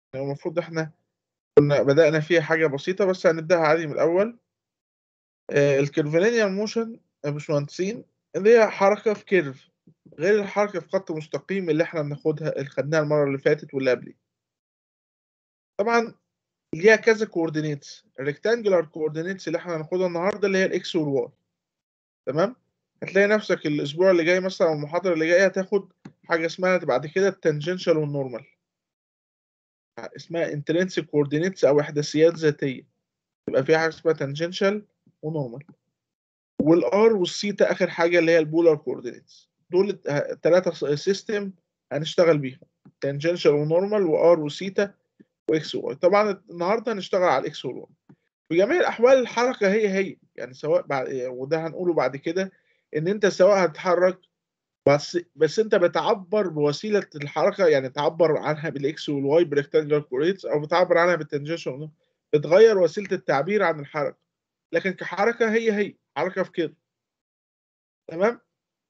يعني المفروض احنا كنا بدأنا فيها حاجة بسيطة بس هنبدأها عادي من الأول آه الكيرفيلينير موشن يا باشمهندسين اللي هي حركة في كيرف غير الحركة في خط مستقيم اللي احنا بناخدها اللي خدناها المرة اللي فاتت واللي قبلي طبعا ليها كذا كوردينيتس الريكتانجلر كوردينيتس اللي احنا هناخدها النهارده اللي هي الاكس والواي تمام هتلاقي نفسك الاسبوع اللي جاي مثلا او المحاضره اللي جايه هتاخد حاجه اسمها بعد كده التانجنشال والنورمال اسمها انترنسك كوردينيتس او احداثيات ذاتيه يبقى فيها حاجه اسمها تانجنشال ونورمال والار والثيتا اخر حاجه اللي هي البولار كوردينيتس دول الثلاثه سيستم هنشتغل بيهم تانجنشال ونورمال وار وثيتا واكس وواي طبعا النهارده هنشتغل على الاكس والواي في جميع الاحوال الحركه هي هي يعني سواء بعد وده هنقوله بعد كده ان انت سواء هتتحرك بس بس انت بتعبر بوسيله الحركه يعني تعبر عنها بالاكس والواي بريكتانجلر كوريتس او بتعبر عنها بالتنجنشن بتغير وسيله التعبير عن الحركه لكن كحركه هي هي حركه في كده تمام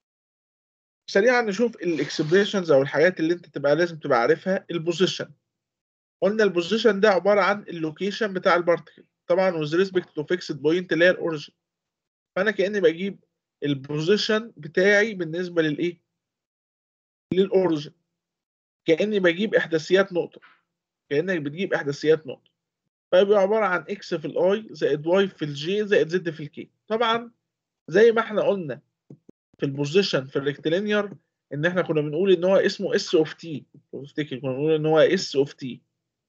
سريعا نشوف الاكسبريشنز او الحاجات اللي انت تبقى لازم تبقى عارفها البوزيشن قلنا البوزيشن ده عباره عن اللوكيشن بتاع البارتكل طبعا وذ ريسبكت تو فيكسد بوينت اللي هي الاوريجن فانا كاني بجيب البوزيشن بتاعي بالنسبه للايه للاوريجن كاني بجيب احداثيات نقطه كانك بتجيب احداثيات نقطه فيبقى عباره عن اكس في الاي زائد واي في الجي زائد زد في الكي طبعا زي ما احنا قلنا في البوزيشن في الريكتيلينير ان احنا كنا بنقول ان هو اسمه اس اوف تي لو تفتكر كنا بنقول ان هو اس اوف تي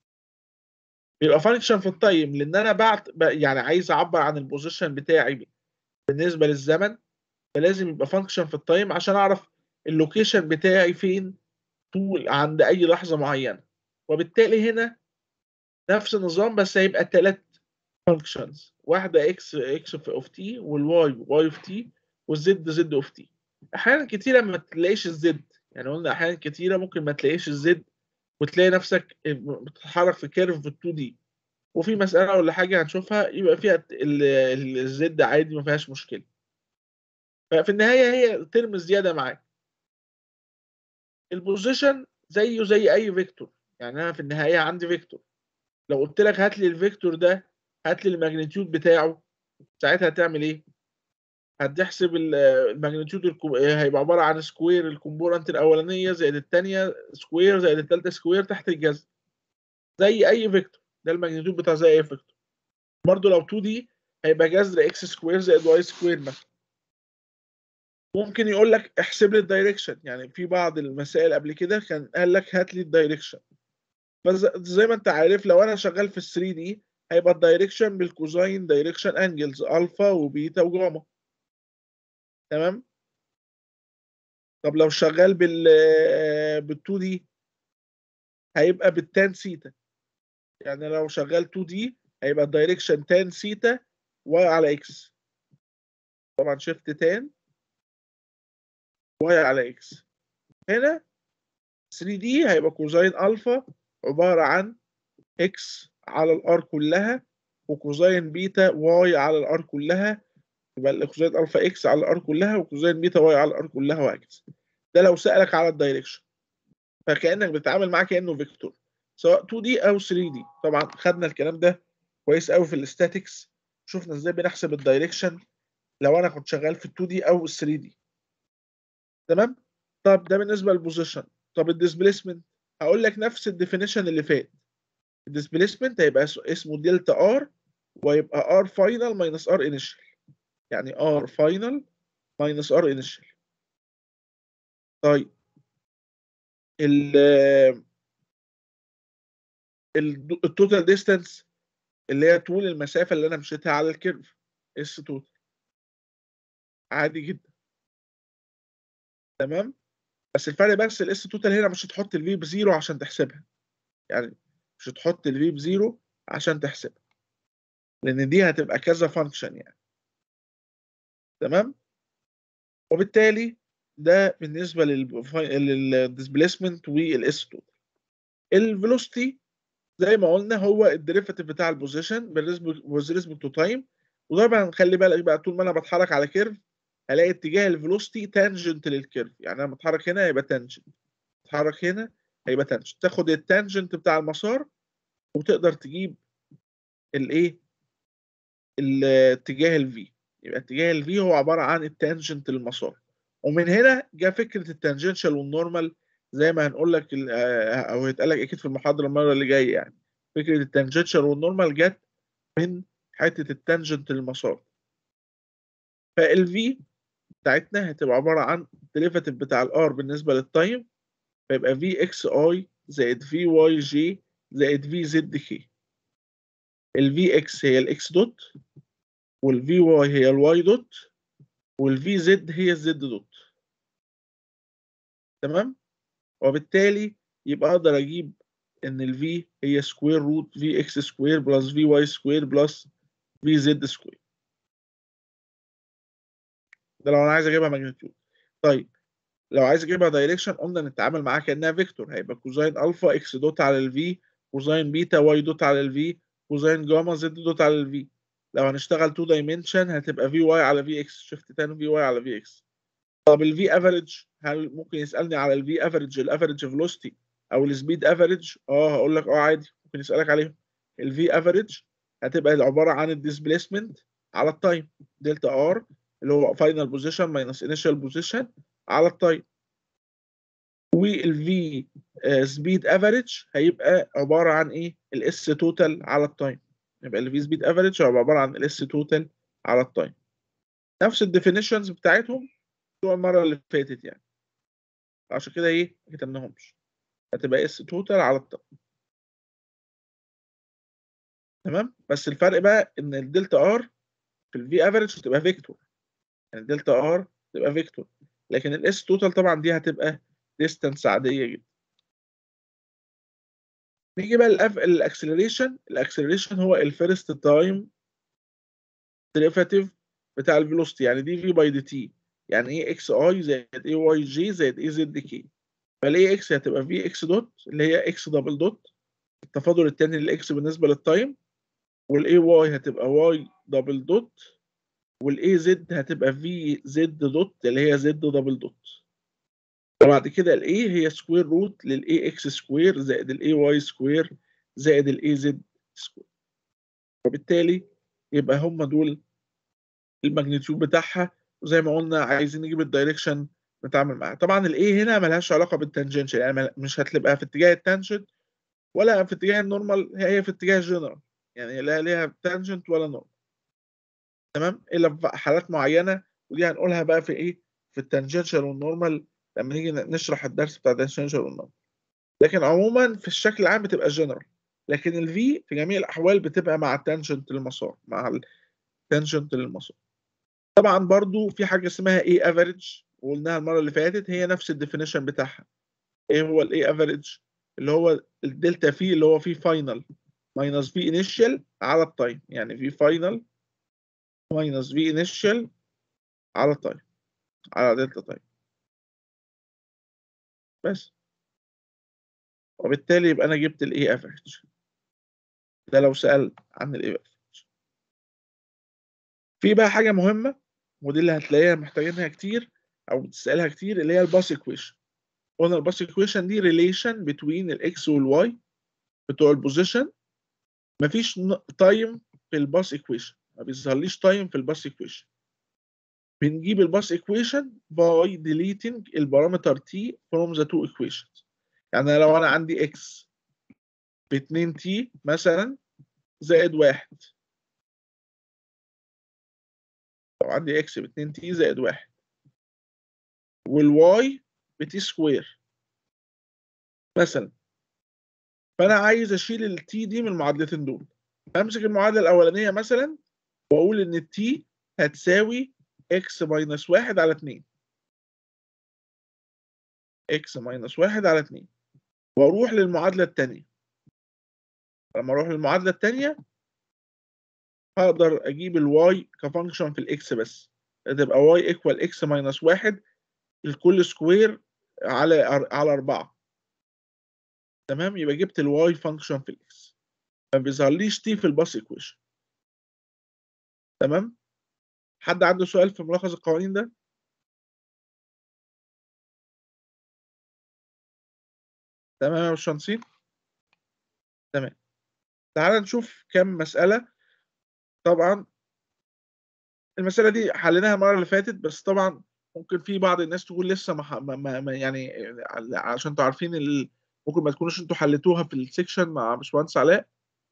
بيبقى فانكشن في التايم لان انا بعت يعني عايز اعبر عن البوزيشن بتاعي بالنسبه للزمن فلازم يبقى فانكشن في التايم عشان اعرف اللوكيشن بتاعي فين طول عند اي لحظه معينه وبالتالي هنا نفس النظام بس هيبقى ثلاث فانكشنز واحده اكس اكس اوف تي والواي واي اوف تي والزد زد اوف تي احيانا كتيره ما تلاقيش الزد يعني قلنا احيانا كتيره ممكن ما تلاقيش الزد وتلاقي نفسك بتتحرك في كيرف في ال 2 دي وفي مساله ولا حاجه هنشوفها يبقى فيها الزد عادي ما فيهاش مشكله ففي النهايه هي ترم زياده معاك البوزيشن زيه زي اي فيكتور يعني انا في النهايه عندي فيكتور لو قلت لك هات لي الفيكتور ده هات لي الماجنتيود بتاعه ساعتها هتعمل ايه هتحسب الماجنتيود هيبقى عباره عن سكوير الكومبوننت الاولانيه زائد الثانيه سكوير زائد الثالثه سكوير تحت الجذر زي اي فيكتور ده الماجنتيود بتاع زي اي فيكتور برضه لو 2 دي هيبقى جذر اكس سكوير زائد واي سكوير مثلا ممكن يقول لك احسب لي الدايركشن يعني في بعض المسائل قبل كده كان قال لك هات لي الدايركشن فزي ما انت عارف لو انا شغال في ال 3 دي هيبقى الدايركشن بالكوزاين دايركشن انجلز الفا وبيتا وجاما تمام طب لو شغال بال بال 2 دي هيبقى بالتان سيتا يعني لو شغال 2 دي هيبقى الدايركشن تان سيتا واي على اكس طبعا شيفت تان واي على اكس هنا 3 دي هيبقى كوزاين الفا عباره عن اكس على الار كلها وكوزاين بيتا واي على الار كلها يبقى الكوزاين الفا اكس على الار كلها وكوزاين بيتا واي على الار كلها وهكذا ده لو سالك على الدايركشن فكانك بتتعامل معاه كانه فيكتور سواء 2 دي او 3 دي طبعا خدنا الكلام ده كويس قوي في الاستاتكس شفنا ازاي بنحسب الدايركشن لو انا كنت شغال في 2 دي او 3 دي تمام طب ده بالنسبه للبوزيشن طب الديسبيسمنت هقول لك نفس الديفينيشن اللي فات الديسبيسمنت هيبقى اسمه دلتا ار ويبقى ار فاينل ماينس ار انيشال يعني ار فاينل ماينس ار انيشال طيب ال التوتال ديستانس اللي هي طول المسافه اللي انا مشيتها على الكيرف اس توتال عادي جدا تمام بس الفرق بس الاس توتال هنا مش هتحط الفي بزيرو عشان تحسبها يعني مش هتحط الفي بزيرو عشان تحسبها لان دي هتبقى كذا فانكشن يعني تمام وبالتالي ده بالنسبه للديسبيسمنت والاس توتال الفيلوسيتي زي ما قلنا هو الديريفاتيف بتاع البوزيشن بالنسبه تو تايم وطبعا خلي بالك بقى طول ما انا بتحرك على كيرف هلاقي اتجاه الفيلوسيتي تانجنت للكيرف يعني انا بتحرك هنا هيبقى تانجنت اتحرك هنا هيبقى تانجنت تاخد التانجنت بتاع المسار وتقدر تجيب الايه الاتجاه الفي يبقى اتجاه الفي هو عباره عن التانجنت للمسار ومن هنا جاء فكره التانجنشال والنورمال زي ما هنقول لك ال- آه، او هيتقال لك اكيد في المحاضره المره اللي جايه يعني فكره التانجنشال والنورمال جت من حته التانجنت للمسار فالفي بتاعتنا هتبقى عباره عن الديريفاتيف بتاع الار بالنسبه للتايم فيبقى في اكس اي زائد في واي جي زائد في زد كي الفي اكس هي الاكس دوت والفي واي هي الواي دوت والفي زد هي الزد دوت تمام وبالتالي يبقى اقدر اجيب ان الفي هي سكوير روت في اكس سكوير بلس في واي سكوير بلس في زد سكوير ده لو انا عايز اجيبها ماجنتيود طيب لو عايز اجيبها دايركشن قلنا نتعامل معاها كانها فيكتور هيبقى كوزين الفا اكس دوت على الفي كوزين بيتا واي دوت على الفي كوزين جاما زد دوت على الفي لو هنشتغل 2 دايمنشن هتبقى في واي على في اكس شفت تاني في واي على في اكس طب الفي افريج هل ممكن يسالني على الفي افريج الافريج فيلوسيتي او السبيد افريج اه هقول لك اه عادي ممكن يسالك عليهم الفي افريج هتبقى عباره عن الديسبيسمنت على التايم دلتا ار اللي هو فاينل بوزيشن ماينس انيشال بوزيشن على التايم والفي سبيد افريج هيبقى عباره عن ايه الاس توتال على التايم يبقى الفي سبيد افريج هيبقى عباره عن الاس توتال على التايم نفس الديفينيشنز بتاعتهم بتوع المره اللي فاتت يعني عشان كده ايه ما كتبناهمش هتبقى اس توتال على التايم تمام بس الفرق بقى ان الدلتا ار في الفي افريج هتبقى فيكتور يعني الدلتا ار تبقى فيكتور لكن الاس توتال طبعا دي هتبقى ديستانس عاديه جدا نيجي بقى الاكسلريشن الاكسلريشن هو الفيرست تايم ديريفاتيف بتاع الفيلوسيتي يعني دي في باي دي تي يعني ايه اكس اي زائد اي واي جي زائد اي زد كي فالاي اكس هتبقى في اكس دوت اللي هي اكس دبل دوت التفاضل الثاني للاكس بالنسبه للتايم والاي واي هتبقى واي دبل دوت والاي زد هتبقى في زد دوت اللي هي زد دبل دوت وبعد كده الاي هي سكوير روت للاي اكس سكوير زائد الاي واي سكوير زائد الاي زد سكوير وبالتالي يبقى هم دول الماجنتيود بتاعها وزي ما قلنا عايزين نجيب الدايركشن نتعامل معاها طبعا الاي هنا ملهاش علاقه بالتانجنشال يعني مل- مش هتبقى في اتجاه التانجنت ولا في اتجاه النورمال هي في اتجاه الجنرال يعني لا ليها تانجنت ولا نورمال تمام الا في حالات معينه ودي هنقولها بقى في ايه في التانجنشال والنورمال لما نيجي نشرح الدرس بتاع التانجنشال والنورمال لكن عموما في الشكل العام بتبقى جنرال لكن الفي في جميع الاحوال بتبقى مع التانجنت للمسار مع التانجنت للمسار طبعا برضو في حاجه اسمها اي افريج وقلناها المره اللي فاتت هي نفس الديفينيشن بتاعها ايه هو الاي افريج اللي هو الدلتا في اللي هو في فاينل ماينس في انيشال على التايم يعني في فاينل ماينس في انيشال على التايم على دلتا تايم بس وبالتالي يبقى انا جبت الاي افريج ده لو سأل عن الاي افريج في بقى حاجه مهمه ودي اللي هتلاقيها محتاجينها كتير او بتسالها كتير اللي هي الباس ايكويشن قلنا الباس ايكويشن دي ريليشن بين الاكس والواي بتوع البوزيشن مفيش تايم في الباس ايكويشن ما بيظهرليش تايم في الباس ايكويشن بنجيب الباس ايكويشن باي ديليتنج البارامتر تي فروم ذا تو ايكويشنز يعني لو انا عندي اكس ب 2 تي مثلا زائد واحد لو عندي اكس ب 2 تي زائد واحد والواي بتي سكوير مثلا فانا عايز اشيل التي دي من المعادلتين دول همسك المعادله الاولانيه مثلا واقول ان التي هتساوي اكس ماينس واحد على 2 اكس ماينس واحد على 2 واروح للمعادله الثانيه لما اروح للمعادله الثانيه هقدر اجيب الواي كفانكشن في الاكس بس تبقى واي ايكوال اكس ماينس واحد الكل سكوير على على 4 تمام يبقى جبت الواي فانكشن في الاكس ما بيظهرليش تي في الباس ايكويشن تمام حد عنده سؤال في ملخص القوانين ده تمام يا باشمهندسين تمام تعال نشوف كام مسألة طبعا المسألة دي حليناها المرة اللي فاتت بس طبعا ممكن في بعض الناس تقول لسه ما, ما, ما يعني عشان انتوا عارفين ال... ممكن ما تكونوش انتوا حليتوها في السكشن مع باشمهندس علاء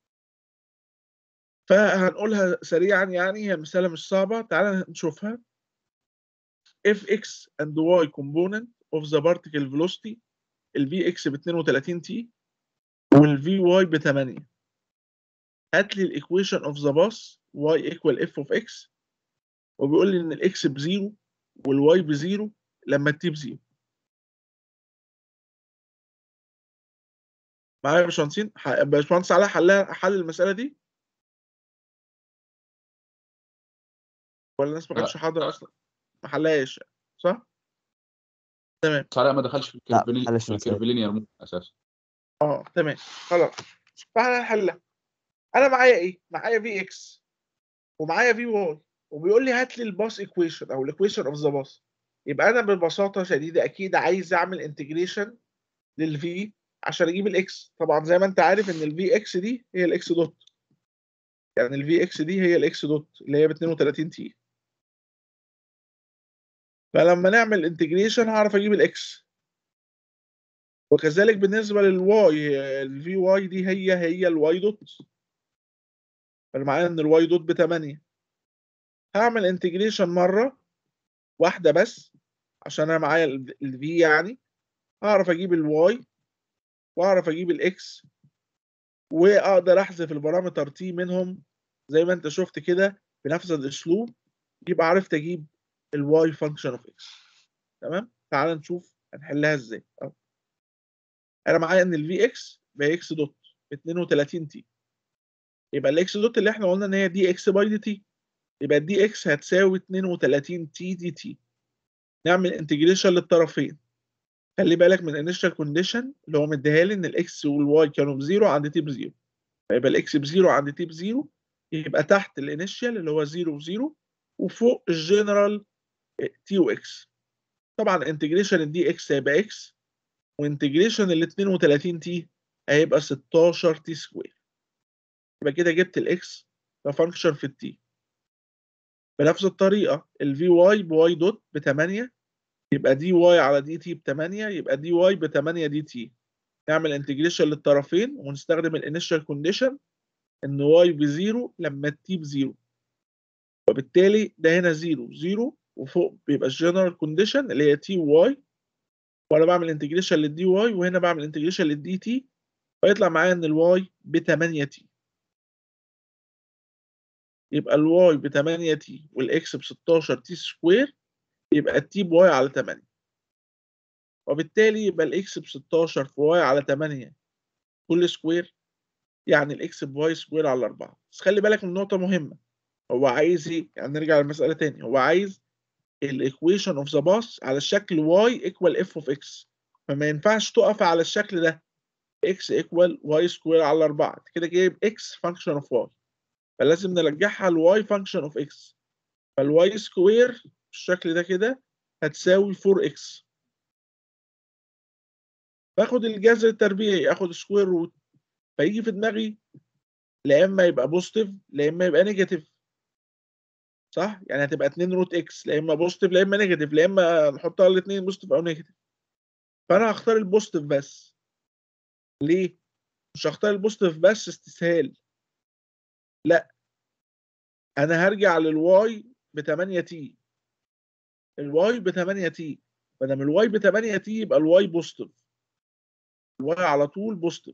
فهنقولها سريعا يعني هي مسألة مش صعبة تعال نشوفها if x and y component of the particle velocity ال vx ب 32 t وال vy ب 8 هات لي الايكويشن اوف ذا باس y equal f of x وبيقول لي ان الاكس بزيرو والواي بزيرو لما التي بزيرو معايا يا باشمهندسين باشمهندس علاء حلها حل المساله دي ولا الناس ما كانتش حاضره اصلا ما حلهاش صح تمام علاء ما دخلش في الكيرفلينير اساسا اه تمام خلاص فاحنا نحلها انا معايا ايه معايا في اكس ومعايا في واي وبيقول لي هات لي الباس ايكويشن او الايكويشن اوف ذا باس يبقى انا ببساطه شديده اكيد عايز اعمل انتجريشن للفي عشان اجيب الاكس طبعا زي ما انت عارف ان الفي اكس دي هي الاكس دوت يعني الفي اكس دي هي الاكس دوت اللي هي ب 32 تي فلما نعمل انتجريشن هعرف اجيب الاكس وكذلك بالنسبه للواي الفي واي دي هي هي الواي دوت فمعناه ان الواي دوت ب 8 هعمل انتجريشن مره واحده بس عشان انا معايا الفي يعني هعرف اجيب الواي واعرف اجيب الاكس واقدر احذف البارامتر تي منهم زي ما انت شفت كده بنفس الاسلوب يبقى عرفت اجيب الواي فانكشن اوف اكس تمام تعال نشوف هنحلها ازاي أو. انا معايا ان الفي اكس باكس دوت 32 تي يبقى الاكس دوت اللي احنا قلنا ان هي دي اكس باي دي تي يبقى دي اكس هتساوي 32 تي دي تي نعمل انتجريشن للطرفين خلي بالك من الانيشال كونديشن اللي هو مديها لي ان الاكس والواي كانوا بزيرو عند تي بزيرو فيبقى الاكس بزيرو عند تي بزيرو يبقى تحت الانيشال اللي هو 0 وزيرو وفوق الجنرال تي واكس طبعا انتجريشن الدي اكس هيبقى اكس وانتجريشن ال 32 تي هيبقى 16 تي سكوير يبقى كده جبت الاكس كفانكشن في التي بنفس الطريقه الفي واي بواي دوت ب 8 يبقى دي واي على دي تي ب 8 يبقى دي واي ب 8 دي تي نعمل انتجريشن للطرفين ونستخدم الانيشال كونديشن ان واي بزيرو لما التي بزيرو وبالتالي ده هنا زيرو زيرو وفوق بيبقى الجنرال كونديشن اللي هي تي واي وانا بعمل انتجريشن للدي واي وهنا بعمل انتجريشن للدي تي فيطلع معايا ان الواي ب 8 تي يبقى الواي ب 8 تي والاكس ب 16 تي سكوير يبقى التي بواي على 8 وبالتالي يبقى الاكس ب 16 في واي على 8 كل سكوير يعني الاكس بواي سكوير على 4 بس خلي بالك من نقطة مهمة هو عايز ايه؟ يعني نرجع للمسألة تاني هو عايز الايكويشن اوف ذا باس على الشكل y ايكوال اف اوف اكس فما ينفعش تقف على الشكل ده x ايكوال y سكوير على 4 كده جايب x فانكشن اوف y فلازم نرجعها ل y فانكشن اوف x فالواي سكوير بالشكل ده كده هتساوي 4x باخد الجذر التربيعي اخد سكوير روت فيجي في دماغي لا اما يبقى بوزيتيف لا اما يبقى نيجاتيف صح يعني هتبقى 2 روت اكس لا اما بوزيتيف لا اما نيجاتيف لا اما نحطها الاثنين بوزيتيف او نيجاتيف فانا هختار البوزيتيف بس ليه مش هختار البوزيتيف بس استسهال لا انا هرجع للواي ب 8 تي الواي ب 8 تي ما دام الواي ب 8 تي يبقى الواي بوزيتيف الواي على طول بوزيتيف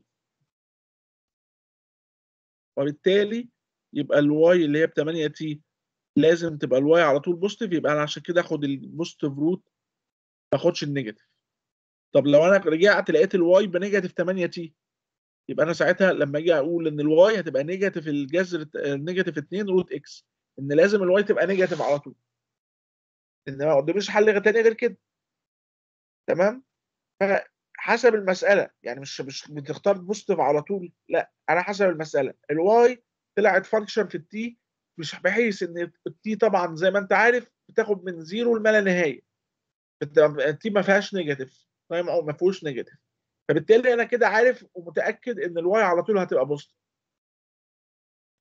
وبالتالي يبقى الواي اللي هي ب 8 تي لازم تبقى الواي على طول بوزيتيف يبقى انا عشان كده اخد البوزيتيف روت ما اخدش النيجاتيف طب لو انا رجعت لقيت الواي بنيجاتيف 8 تي يبقى انا ساعتها لما اجي اقول ان الواي هتبقى نيجاتيف الجذر نيجاتيف 2 روت اكس ان لازم الواي تبقى نيجاتيف على طول ان ما قداميش حل تاني غير كده تمام حسب المساله يعني مش مش بتختار بوزيتيف على طول لا انا حسب المساله الواي طلعت فانكشن في التي مش بحيث ان التي طبعا زي ما انت عارف بتاخد من زيرو لما لا نهايه التي ما فيهاش نيجاتيف فاهم او ما فيهوش نيجاتيف فبالتالي انا كده عارف ومتاكد ان الواي على طول هتبقى بوزيتيف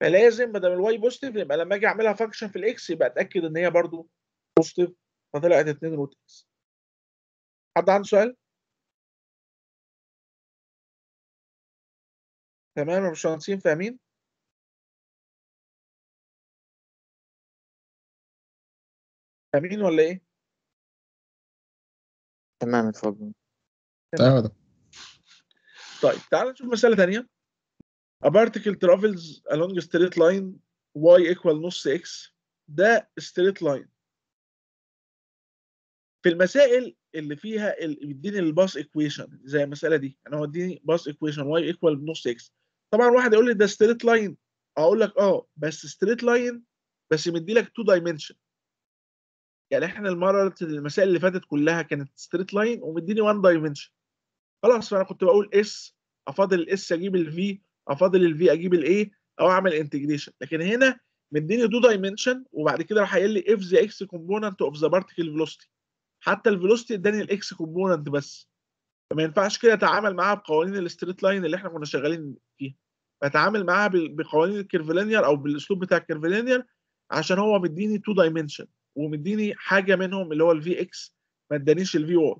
فلازم ما دام الواي بوزيتيف يبقى لما اجي اعملها فانكشن في الاكس يبقى اتاكد ان هي برضو بوزيتيف فطلعت 2 روت اكس حد عنده سؤال؟ تمام يا باشمهندسين فاهمين؟ فاهمين ولا ايه؟ تمام اتفضل تمام يا دكتور. طيب تعال نشوف مسألة تانية. A particle travels along a straight line y equal نص x ده straight line. في المسائل اللي فيها ال- بيديني الباس ايكويشن زي المسألة دي انا هو اديني باس ايكويشن y equal بنص x طبعا واحد يقول لي ده straight line اقول لك اه بس straight line بس مدي لك 2 dimension يعني احنا المرة المسائل اللي فاتت كلها كانت straight line ومديني 1 dimension خلاص فانا كنت بقول اس افاضل الاس اجيب الفي افاضل الفي اجيب الاي او اعمل انتجريشن لكن هنا مديني 2 دايمنشن وبعد كده راح قايل لي اف ذا اكس كومبوننت اوف ذا بارتيكل فيلوسيتي حتى الفيلوسيتي اداني الاكس كومبوننت بس فما ينفعش كده اتعامل معاها بقوانين الستريت لاين اللي احنا كنا شغالين فيها بتعامل معاها بال- بقوانين الكيرفلينير او بالاسلوب بتاع الكيرفلينير عشان هو مديني 2 دايمنشن ومديني حاجه منهم اللي هو الفي اكس ما ادانيش الفي واي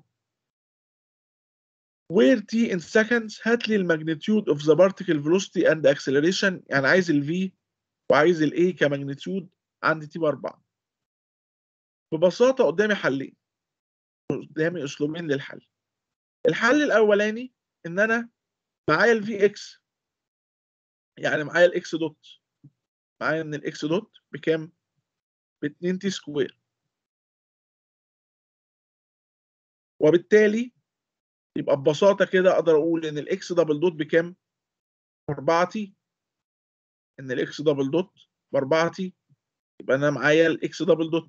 where t in seconds هات لي الماجنتيود of the particle velocity and acceleration يعني عايز ال v وعايز ال a كماجنتيود عندي t بأربعة ببساطة قدامي حلين قدامي أسلوبين للحل الحل الأولاني إن أنا معايا ال vx يعني معايا ال x دوت معايا إن ال x دوت بكام؟ ب 2 t سكوير وبالتالي يبقى ببساطة كده أقدر أقول إن الإكس دبل دوت بكام؟ 4 تي إن الإكس دبل دوت ب 4 تي يبقى أنا معايا الإكس دبل دوت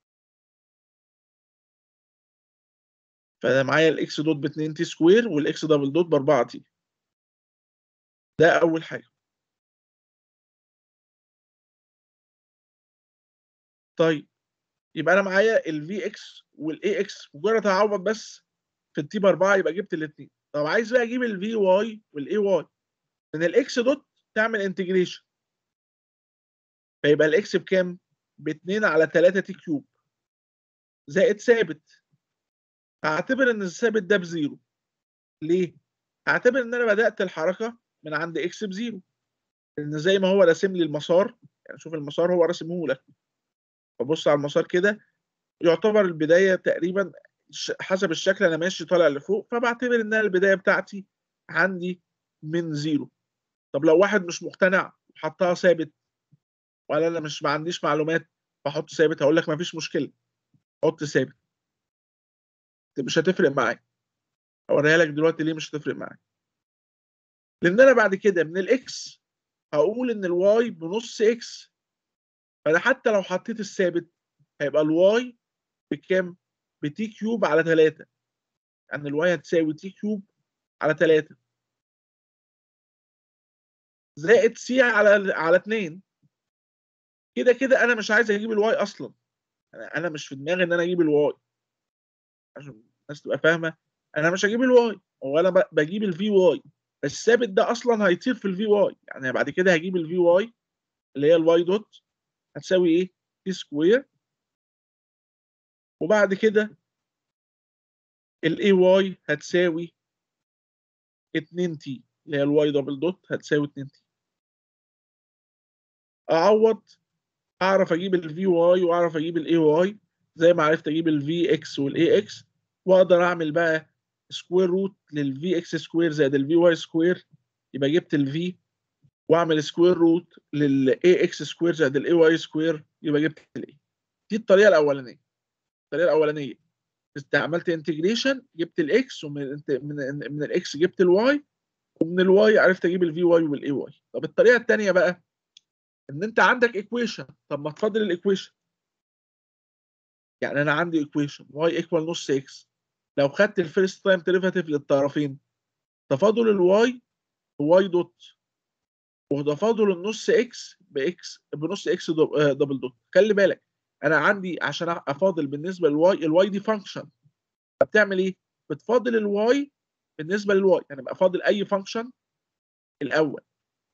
فأنا معايا الإكس دوت ب 2 تي سكوير والإكس دبل دوت ب 4 تي ده أول حاجة طيب يبقى أنا معايا ال VX وال AX مجرد هعوض بس في التي ب 4 يبقى جبت الاثنين طب عايز بقى اجيب الفي واي والاي واي من الاكس دوت تعمل انتجريشن فيبقى الاكس بكام؟ ب 2 على 3 تي كيوب زائد ثابت هعتبر ان الثابت ده بزيرو ليه؟ هعتبر ان انا بدات الحركه من عند اكس بزيرو لان زي ما هو راسم لي المسار يعني شوف المسار هو راسمه لك فبص على المسار كده يعتبر البدايه تقريبا ش- حسب الشكل انا ماشي طالع لفوق فبعتبر ان انا البدايه بتاعتي عندي من زيرو طب لو واحد مش مقتنع حطها ثابت ولا انا مش ما عنديش معلومات بحط ثابت هقول لك ما فيش مشكله حط ثابت مش هتفرق معايا اوريها لك دلوقتي ليه مش هتفرق معايا لان انا بعد كده من الاكس هقول ان الواي بنص اكس فانا حتى لو حطيت الثابت هيبقى الواي بكام بتي كيوب على 3 يعني الواي هتساوي تي كيوب على 3 زائد سي على على 2 كده كده انا مش عايز اجيب الواي اصلا انا انا مش في دماغي ان انا اجيب الواي عشان الناس تبقى فاهمه انا مش هجيب الواي هو انا ب- بجيب الفي واي بس الثابت ده اصلا هيطير في الفي واي يعني بعد كده هجيب الفي واي اللي هي الواي دوت هتساوي ايه تي سكوير وبعد كده الاي واي هتساوي 2 تي اللي هي الواي دبل دوت هتساوي 2 تي اعوض اعرف اجيب الفي واي واعرف اجيب الاي واي زي ما عرفت اجيب الفي اكس والاي اكس واقدر اعمل بقى سكوير روت للفي اكس سكوير زائد الفي واي سكوير يبقى جبت الفي واعمل سكوير روت للاي اكس سكوير زائد الاي واي سكوير يبقى جبت الاي دي الطريقه الاولانيه الطريقه الاولانيه عملت انتجريشن جبت الاكس ومن من من الاكس جبت الواي ومن الواي عرفت اجيب الفي واي والاي واي طب الطريقه الثانيه بقى ان انت عندك ايكويشن طب ما تفضل الايكويشن يعني انا عندي ايكويشن واي ايكوال نص اكس لو خدت الفيرست تايم ديريفاتيف للطرفين تفاضل الواي بواي دوت وتفاضل النص اكس باكس بنص اكس دبل دوت خلي بالك انا عندي عشان افاضل بالنسبه للواي الواي دي فانكشن بتعمل ايه بتفاضل الواي بالنسبه للواي يعني بقى فاضل اي فانكشن الاول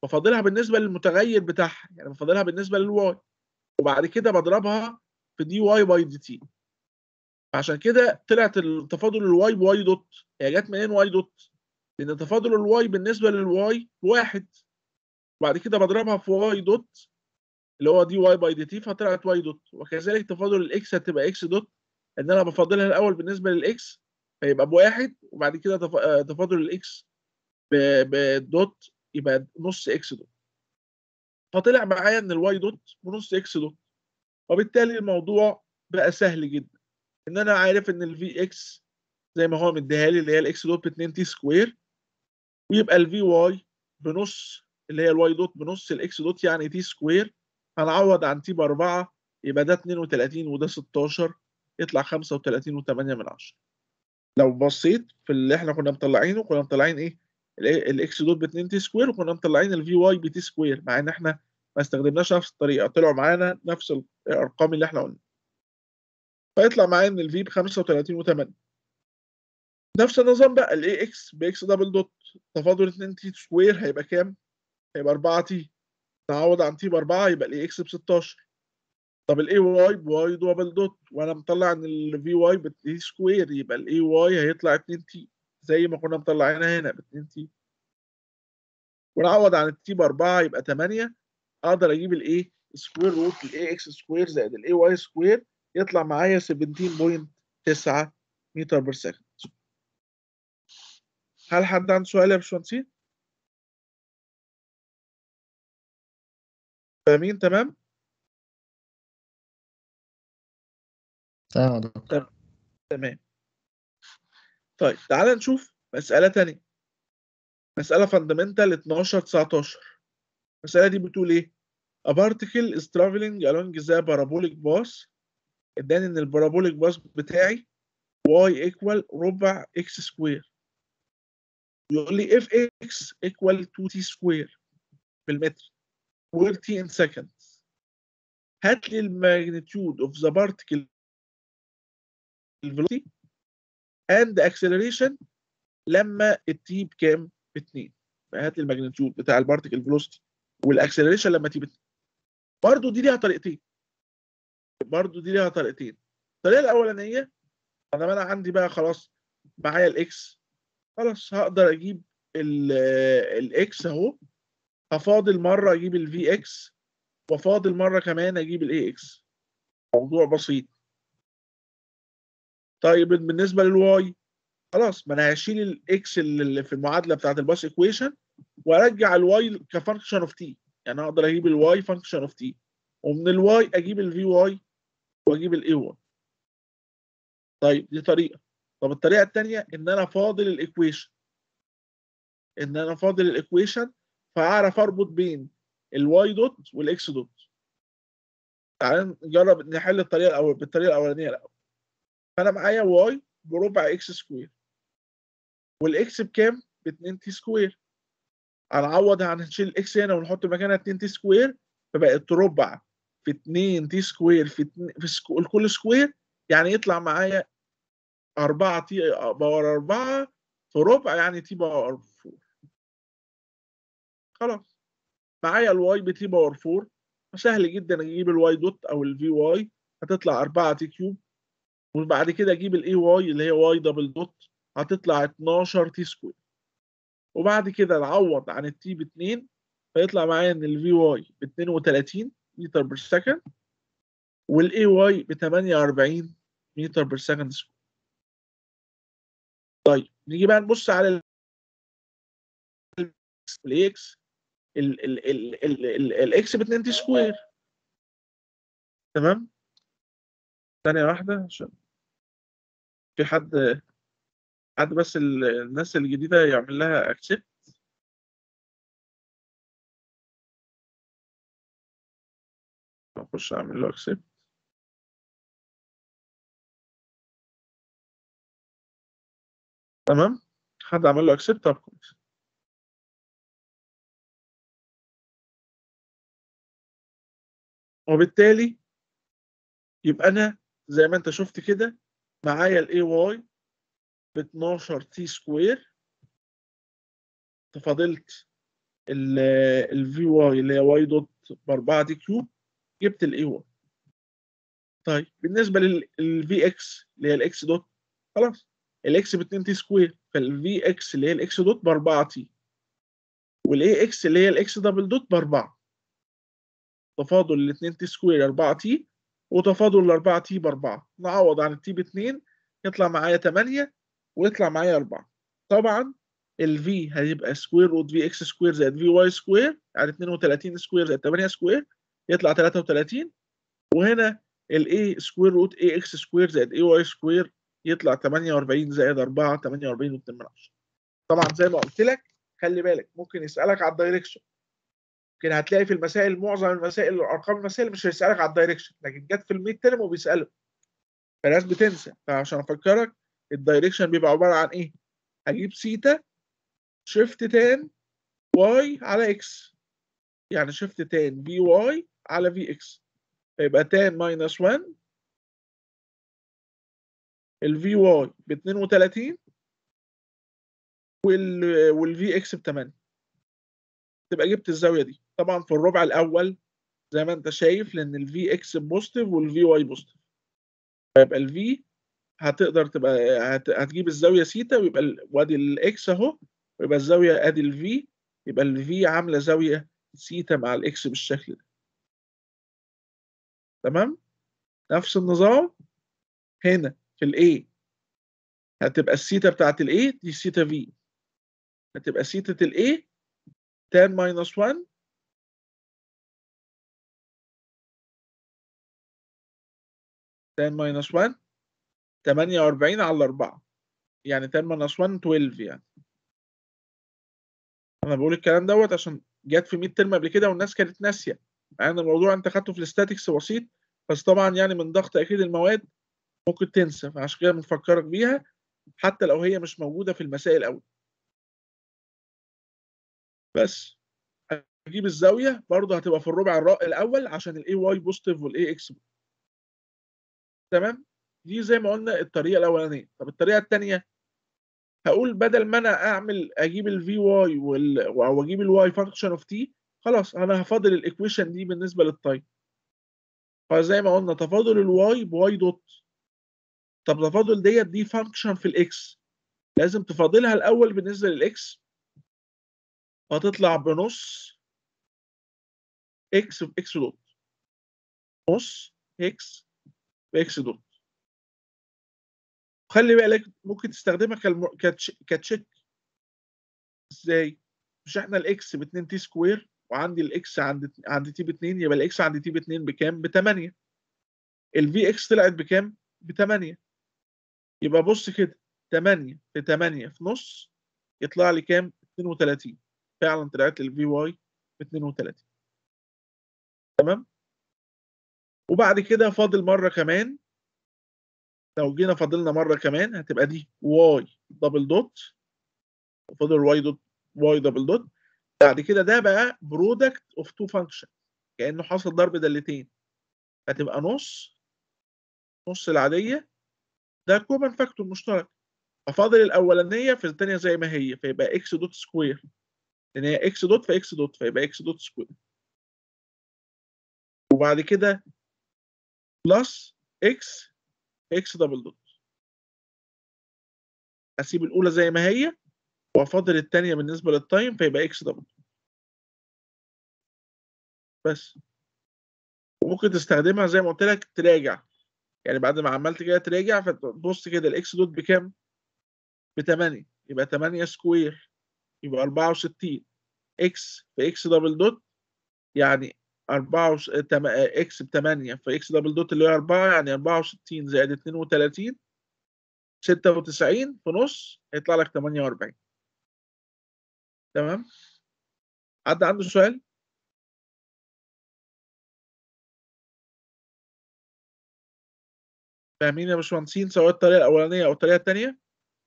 بفاضلها بالنسبه للمتغير بتاعها يعني بفاضلها بالنسبه للواي وبعد كده بضربها في دي واي باي دي تي عشان كده طلعت التفاضل الواي بواي دوت هي جت منين واي دوت لان تفاضل الواي بالنسبه للواي بواحد وبعد كده بضربها في واي دوت اللي هو دي واي باي دي تي فطلعت واي دوت وكذلك تفاضل الاكس هتبقى اكس دوت ان انا بفاضلها الاول بالنسبه للاكس فيبقى بواحد وبعد كده تفاضل الاكس بدوت يبقى نص اكس دوت فطلع معايا ان الواي دوت بنص اكس دوت وبالتالي الموضوع بقى سهل جدا ان انا عارف ان الفي اكس زي ما هو مديها لي اللي هي الاكس دوت ب 2 تي سكوير ويبقى الفي واي بنص اللي هي الواي دوت بنص الاكس دوت يعني تي سكوير هنعوض عن تي ب 4 يبقى ده 32 وده 16 يطلع 35 و8 من 10 لو بصيت في اللي احنا كنا مطلعينه كنا مطلعين ايه الاكس دوت ب 2 تي سكوير وكنا مطلعين الفي واي ب تي سكوير مع ان احنا ما استخدمناش نفس الطريقه طلعوا معانا نفس الارقام اللي احنا قلنا فيطلع معايا ان الفي ب 35 و8 نفس النظام بقى الاي اكس باكس دبل دوت تفاضل 2 تي سكوير هيبقى كام؟ هيبقى 4 تي نعوض عن تي ب 4 يبقى الاي اكس ب 16 طب الاي واي بواي دبل دوت وانا مطلع ان الفي واي ب تي سكوير يبقى الاي واي هيطلع 2 تي زي ما كنا مطلعينها هنا ب 2 تي ونعوض عن التي ب 4 يبقى 8 اقدر اجيب الايه سكوير روت الاي اكس سكوير زائد الاي واي سكوير يطلع معايا 17.9 متر بير سكند هل حد عنده سؤال يا باشمهندسين؟ فاهمين تمام؟ تمام يا دكتور تمام طيب تعالى نشوف مسألة تانية مسألة فاندامنتال 12 19 المسألة دي بتقول إيه؟ A particle is traveling along the parabolic bus اداني إن البارابوليك باص بتاعي y equal ربع x سكوير يقول لي if x equal 2t سكوير بالمتر where t in seconds هات لي الماجنتيود of the particle velocity and the acceleration لما التي بكام؟ ب 2 فهات لي الماجنتيود بتاع البارتيكل فيلوسيتي والاكسلريشن لما تي ب 2 برضه دي ليها طريقتين برضه دي ليها طريقتين الطريقه الاولانيه انا انا عندي بقى خلاص معايا الاكس خلاص هقدر اجيب الاكس اهو هفاضل مره اجيب الفي اكس وفاضل مره كمان اجيب الاي اكس موضوع بسيط طيب بالنسبه للواي خلاص ما انا هشيل الاكس اللي في المعادله بتاعت الباس ايكويشن وارجع الواي كفانكشن اوف تي يعني اقدر اجيب الواي فانكشن اوف تي ومن الواي اجيب الفي واي واجيب الاي واي طيب دي طريقه طب الطريقه الثانيه ان انا فاضل الايكويشن ان انا فاضل الايكويشن فاعرف اربط بين الواي دوت والاكس دوت تعال نجرب نحل الطريقه الاول بالطريقه الاولانيه الاول فانا معايا واي بربع اكس سكوير والاكس بكام؟ ب 2 تي سكوير هنعوض هنشيل الاكس هنا ونحط مكانها 2 تي سكوير فبقت ربع في 2 تي سكوير في 2 في سكو... الكل سكوير يعني يطلع معايا 4 تي باور 4 في ربع يعني تي باور 4 خلاص معايا الواي بتي باور 4 سهل جدا اجيب الواي دوت او الفي واي هتطلع 4 تي كيوب وبعد كده اجيب الاي واي اللي هي واي دبل دوت هتطلع 12 تي سكوير وبعد كده نعوض عن التي ب 2 فيطلع معايا ان الفي واي ب 32 متر بير سكند والاي واي ب 48 متر بير سكند سكوير طيب نيجي بقى نبص على الاكس الاكس ب 2 تي سكوير تمام ثانية واحدة عشان في حد حد بس الناس الجديدة يعمل لها اكسبت اخش اعمل له اكسبت تمام حد عمل له اكسبت طب كويس وبالتالي يبقى انا زي ما انت شفت كده معايا الاي واي ب 12 تي سكوير تفاضلت الفي واي اللي هي واي دوت ب 4 دي كيوب جبت الاي واي طيب بالنسبه للفي اكس اللي هي الاكس دوت خلاص الاكس ب 2 تي سكوير فالفي اكس اللي هي الاكس دوت ب 4 تي والاي اكس اللي هي الاكس دبل دوت ب 4 تفاضل ال 2 تي سكوير 4 تي وتفاضل ال 4 تي ب 4 نعوض عن التي ب 2 يطلع معايا 8 ويطلع معايا 4 طبعا الفي هيبقى سكوير روت في اكس سكوير زائد في واي سكوير يعني 32 سكوير زائد 8 سكوير يطلع 33 وهنا الاي سكوير روت اي اكس سكوير زائد اي واي سكوير يطلع 48 زائد 4 48 و2 من 10 طبعا زي ما قلت لك خلي بالك ممكن يسالك على الدايركشن ممكن هتلاقي في المسائل معظم المسائل ارقام المسائل مش هيسالك على الدايركشن لكن جت في الميد ترم وبيسالك فالناس بتنسى فعشان افكرك الدايركشن بيبقى عباره عن ايه؟ هجيب سيتا شيفت تان واي على اكس يعني شيفت تان في واي على في اكس فيبقى تان ماينس 1 الفي واي ب 32 وال والفي اكس ب 8 تبقى جبت الزاويه دي طبعا في الربع الاول زي ما انت شايف لان الفي اكس بوزيتيف والفي واي بوزيتيف فيبقى الفي هتقدر تبقى هت... هتجيب الزاويه سيتا ويبقى ال... وادي الاكس اهو ويبقى الزاويه ادي الفي يبقى الفي عامله زاويه سيتا مع الاكس بالشكل ده تمام نفس النظام هنا في الاي هتبقى السيتا بتاعت الاي دي سيتا في هتبقى سيتا الاي tan minus 1 tan minus 1 48 على 4 يعني 10 minus 1 12 يعني انا بقول الكلام دوت عشان جت في 100 ترم قبل كده والناس كانت ناسيه مع ان الموضوع انت خدته في الاستاتيكس بسيط بس طبعا يعني من ضغط اكيد المواد ممكن تنسى فعشان كده بنفكرك بيها حتى لو هي مش موجوده في المسائل قوي بس هجيب الزاويه برضه هتبقى في الربع الرا الاول عشان الاي واي بوزيتيف والاي اكس تمام دي زي ما قلنا الطريقه الاولانيه طب الطريقه الثانيه هقول بدل ما انا اعمل اجيب الفي واي وال... او اجيب الواي فانكشن اوف تي خلاص انا هفاضل الايكويشن دي بالنسبه للتايم فزي ما قلنا تفاضل الواي بواي دوت طب تفاضل ديت دي فانكشن في الاكس لازم تفاضلها الاول بالنسبه للاكس هتطلع بنص اكس في اكس دوت نص اكس في اكس دوت خلي بالك ممكن تستخدمها كالم... كتش... كتشيك ازاي مش احنا الاكس ب 2 تي سكوير وعندي الاكس عند عند تي ب 2 يبقى الاكس عند تي ب 2 بكام ب 8 الفي اكس طلعت بكام ب 8 يبقى بص كده 8 في 8 في نص يطلع لي كام 32 فعلا طلعت لي الفي واي ب 32 تمام وبعد كده فاضل مره كمان لو جينا فاضلنا مره كمان هتبقى دي واي دبل دوت فاضل واي دوت واي دبل دوت بعد كده ده بقى برودكت اوف تو فانكشن كانه حصل ضرب دالتين هتبقى نص نص العاديه ده كومن فاكتور مشترك ففاضل الاولانيه في الثانيه زي ما هي فيبقى اكس دوت سكوير لان هي اكس دوت في اكس دوت فيبقى اكس دوت سكوير وبعد كده بلس اكس اكس دبل دوت اسيب الاولى زي ما هي وافاضل الثانيه بالنسبه للتايم فيبقى اكس دبل بس وممكن تستخدمها زي ما قلت لك تراجع يعني بعد ما عملت كده تراجع فتبص كده الاكس دوت بكام ب 8 يبقى 8 سكوير يبقى 64 اكس في اكس دبل دوت يعني 4 وش... تم... اكس ب 8 في اكس دبل دوت اللي هي 4 يعني 64 زائد 32 96 في نص هيطلع لك 48 تمام حد عنده سؤال؟ فاهمين يا باشمهندسين سواء الطريقه الاولانيه او الطريقه الثانيه؟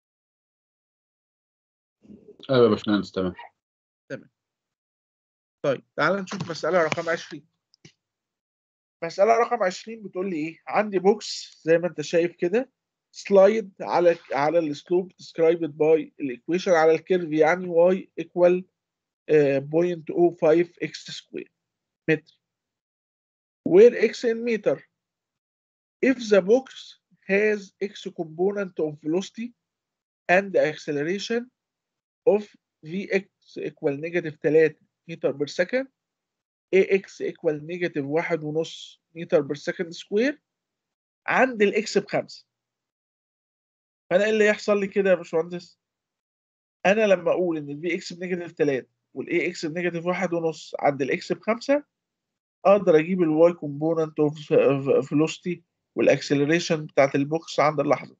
ايوه يا باشمهندس تمام تمام طيب تعال نشوف مسألة رقم 20 مسألة رقم 20 بتقول لي ايه عندي بوكس زي ما انت شايف كده سلايد على على الاسلوب described by الايكويشن على الكيرف يعني y equal 0.05 x square meter where x in meter if the box has x component of velocity and acceleration of vx equal negative 3 meter per second ax equal negative واحد ونص متر per second square عند الاكس بخمسة فانا ايه اللي يحصل لي كده يا باشمهندس انا لما اقول ان الفي اكس بنيجاتيف 3 والاي اكس بنيجاتيف واحد ونص عند الاكس بخمسة اقدر اجيب الواي كومبوننت اوف فيلوسيتي والاكسلريشن بتاعت البوكس عند اللحظه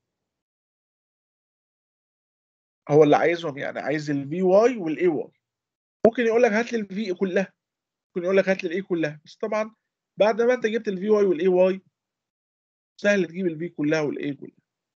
هو اللي عايزهم يعني عايز الفي واي والاي واي ممكن يقول لك هات لي الفي كلها ممكن يقول لك هات لي الاي كلها بس طبعا بعد ما انت جبت الفي واي والاي واي سهل تجيب الفي كلها والاي كلها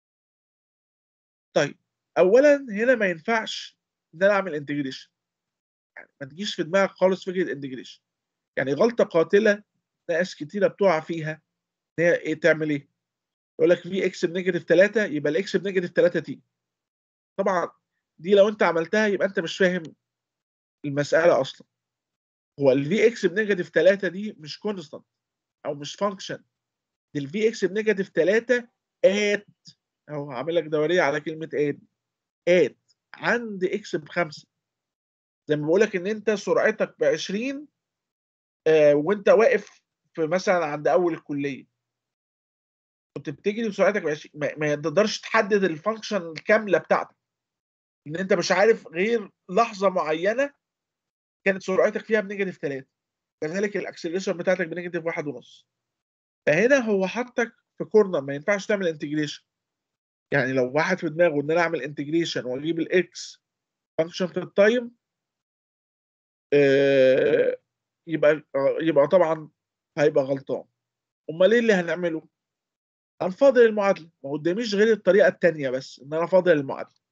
طيب اولا هنا ما ينفعش ان انا اعمل انتجريشن يعني ما تجيش في دماغك خالص فكره انتجريشن يعني غلطه قاتله ناس كتيره بتقع فيها ان هي ايه تعمل ايه يقول لك في اكس بنيجاتيف 3 يبقى الاكس بنيجاتيف 3 تي طبعا دي لو انت عملتها يبقى انت مش فاهم المساله اصلا هو الفي اكس بنيجاتيف 3 دي مش كونستانت او مش فانكشن دي الفي اكس بنيجاتيف 3 ات اهو هعمل لك دوريه على كلمه ات ات عند اكس بخمسه زي ما بقول لك ان انت سرعتك ب 20 آه وانت واقف في مثلا عند اول الكليه كنت بتجري بسرعتك ب 20 ما, ما تقدرش تحدد الفانكشن الكامله بتاعتك ان انت مش عارف غير لحظه معينه كانت سرعتك فيها بنيجاتيف 3 كذلك الاكسلريشن بتاعتك بنيجاتيف واحد ونص فهنا هو حطك في كورنر ما ينفعش تعمل انتجريشن يعني لو واحد في دماغه ان انا اعمل انتجريشن واجيب الاكس فانكشن في التايم آه يبقى يبقى طبعا هيبقى غلطان امال ايه اللي هنعمله هنفاضل المعادله ما قداميش غير الطريقه الثانيه بس ان انا افاضل المعادله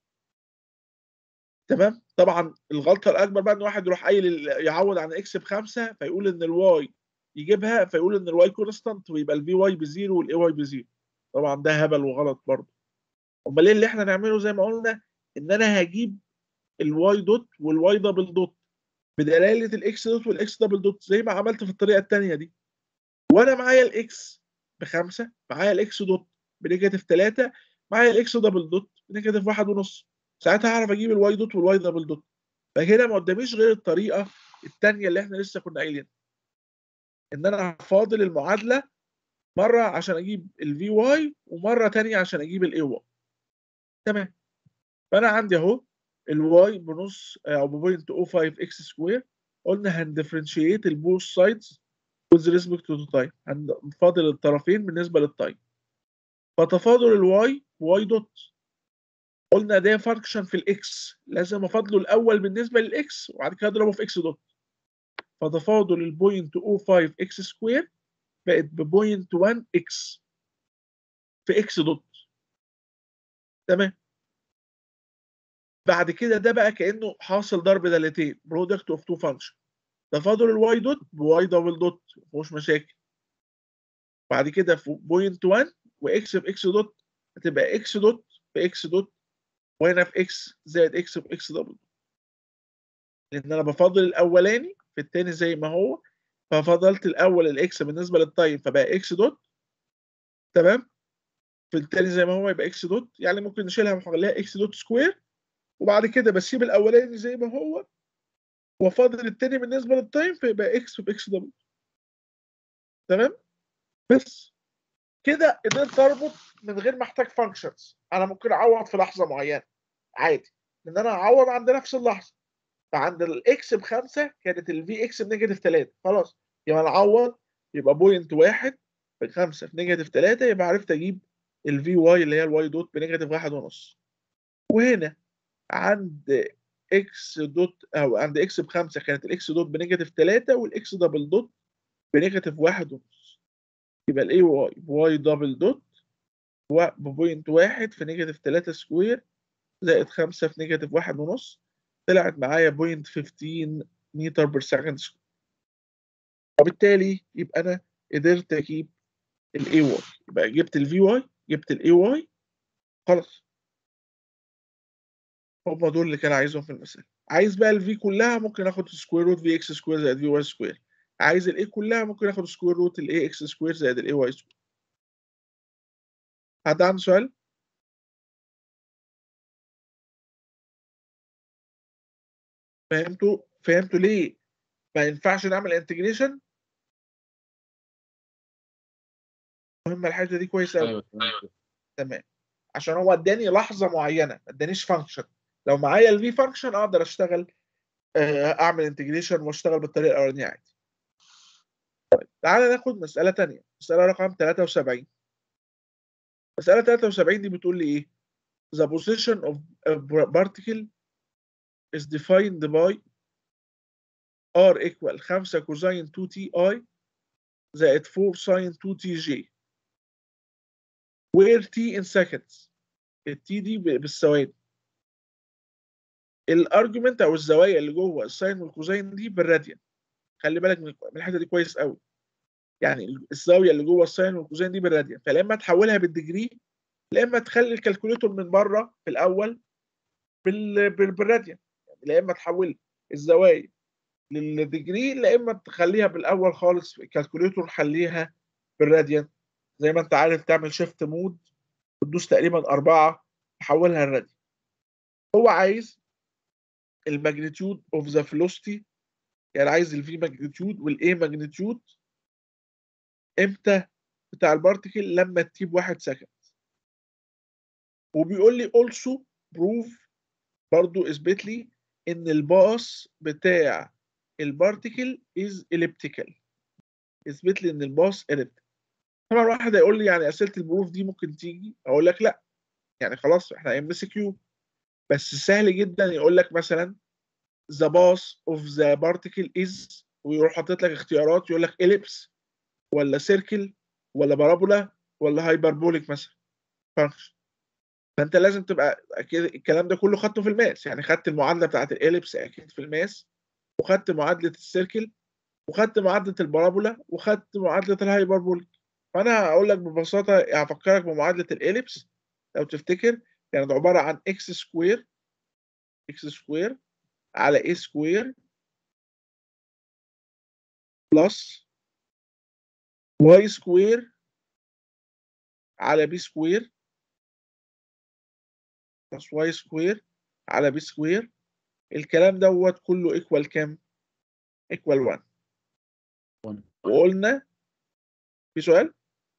تمام طبعا الغلطه الاكبر بقى ان واحد يروح قايل يعوض عن اكس بخمسه فيقول ان الواي يجيبها فيقول ان الواي كونستانت ويبقى الفي واي بزيرو والاي واي بزيرو طبعا ده هبل وغلط برضه امال ايه اللي احنا نعمله زي ما قلنا ان انا هجيب الواي دوت والواي دبل دوت بدلاله الاكس دوت والاكس دبل دوت زي ما عملت في الطريقه الثانيه دي وانا معايا الاكس بخمسه معايا الاكس دوت بنيجاتيف 3 معايا الاكس دبل دوت بنيجاتيف واحد ونص ساعتها هعرف اجيب الواي دوت والواي دبل دوت فهنا ما قداميش غير الطريقه الثانيه اللي احنا لسه كنا قايلينها ان انا هفاضل المعادله مره عشان اجيب الفي واي ومره ثانيه عشان اجيب الاي واي تمام فانا عندي اهو الواي بنص او ب 0.05 اكس سكوير قلنا هندفرنشيت البوث سايدز with respect to the time هنفاضل الطرفين بالنسبه للتايم فتفاضل الواي واي دوت قلنا ده فانكشن في الاكس لازم افاضله الاول بالنسبه للاكس وبعد كده اضربه في اكس دوت فتفاضل البوينت 05 اكس سكوير بقت ببوينت 1 اكس في اكس دوت تمام بعد كده ده بقى كانه حاصل ضرب دالتين برودكت اوف تو فانكشن تفاضل الواي دوت بواي دبل دوت مفيهوش مشاكل بعد كده في بوينت 1 واكس في اكس دوت هتبقى اكس دوت في اكس دوت وهنا في اكس زائد اكس في اكس دبل لان انا بفضل الاولاني في الثاني زي ما هو ففضلت الاول الاكس بالنسبه للتايم فبقى اكس دوت تمام في الثاني زي ما هو يبقى اكس دوت يعني ممكن نشيلها ونخليها اكس دوت سكوير وبعد كده بسيب الاولاني زي ما هو وفاضل الثاني بالنسبه للتايم فيبقى اكس باكس دبل تمام بس كده قدرت اربط من غير ما احتاج فانكشنز انا ممكن اعوض في لحظه معينه عادي ان انا اعوض عند نفس اللحظه فعند الاكس بخمسه كانت الفي اكس بنيجاتيف 3 خلاص يبقى نعوض يبقى بوينت واحد في 5 في نيجاتيف 3 يبقى عرفت اجيب الفي واي اللي هي الواي دوت بنيجاتيف واحد ونص وهنا عند اكس دوت او عند اكس بخمسه كانت الاكس دوت بنيجاتيف 3 والاكس دبل دوت بنيجاتيف واحد ونص يبقى الاي واي بواي دبل دوت ببوينت واحد في نيجاتيف 3 سكوير زائد 5 في نيجاتيف واحد ونص طلعت معايا بوينت 15 متر بير سكند سكوير وبالتالي يبقى انا قدرت اجيب الاي واي يبقى جبت الفي واي جبت الاي واي خلاص هم دول اللي كان عايزهم في المسألة عايز بقى الفي كلها ممكن اخد سكوير روت في اكس سكوير زائد في واي سكوير عايز الاي كلها ممكن اخد سكوير روت الاي اكس سكوير زائد الاي واي سكوير حد عنده سؤال؟ فهمتوا فهمتوا ليه ما ينفعش نعمل انتجريشن مهمه الحته دي كويس قوي ايوه تمام تمام عشان هو اداني لحظه معينه ما ادانيش فانكشن لو معايا الفي فانكشن اقدر اشتغل آه، اعمل انتجريشن واشتغل بالطريقه الاولانيه عادي طيب تعالى ناخد مساله تانية مساله رقم 73 مساله 73 دي بتقول لي ايه the position of a particle is defined by r equal 5 cosine 2 ti زائد 4 sin 2 tj where t in seconds التي دي ب- بالثواني الارجيومنت او الزوايا اللي جوه الساين والكوزين دي بالراديان خلي بالك من من الحته دي كويس قوي يعني الزاويه اللي جوه الساين والكوزين دي بالراديان فلا اما تحولها بالديجري لا اما تخلي الكالكوليتور من بره في الاول بال... بال... بالراديان يعني لا اما تحول الزوايا للديجري لا اما تخليها بالاول خالص الكالكوليتور خليها بالراديان زي ما انت عارف تعمل شيفت مود وتدوس تقريبا أربعة تحولها الراديان هو عايز الماجنتيود اوف ذا فيلوسيتي يعني عايز الفي ماجنتيود والاي ماجنتيود امتى بتاع البارتيكل لما تجيب واحد سكند وبيقول لي also prove برضو اثبت لي ان الباص بتاع البارتيكل is elliptical اثبت لي ان الباص elliptical طبعا واحد هيقول لي يعني اسئله البروف دي ممكن تيجي اقول لك لا يعني خلاص احنا ام اس كيو بس سهل جدا يقول لك مثلا the boss of the particle is ويروح حاطط لك اختيارات يقول لك ellipse ولا سيركل ولا بارابولا ولا هايبربوليك مثلا فانكشن فانت لازم تبقى اكيد الكلام ده كله خدته في الماس يعني خدت المعادله بتاعت الاليبس اكيد في الماس وخدت معادله السيركل وخدت معادله البارابولا وخدت معادله الهايبربوليك فانا هقول لك ببساطه هفكرك بمعادله الاليبس لو تفتكر كانت عباره عن اكس سكوير اكس سكوير على اي سكوير بلس واي سكوير على بي سكوير بلس واي سكوير على بي سكوير الكلام دوت كله ايكوال كام؟ ايكوال 1 1. وقلنا في سؤال؟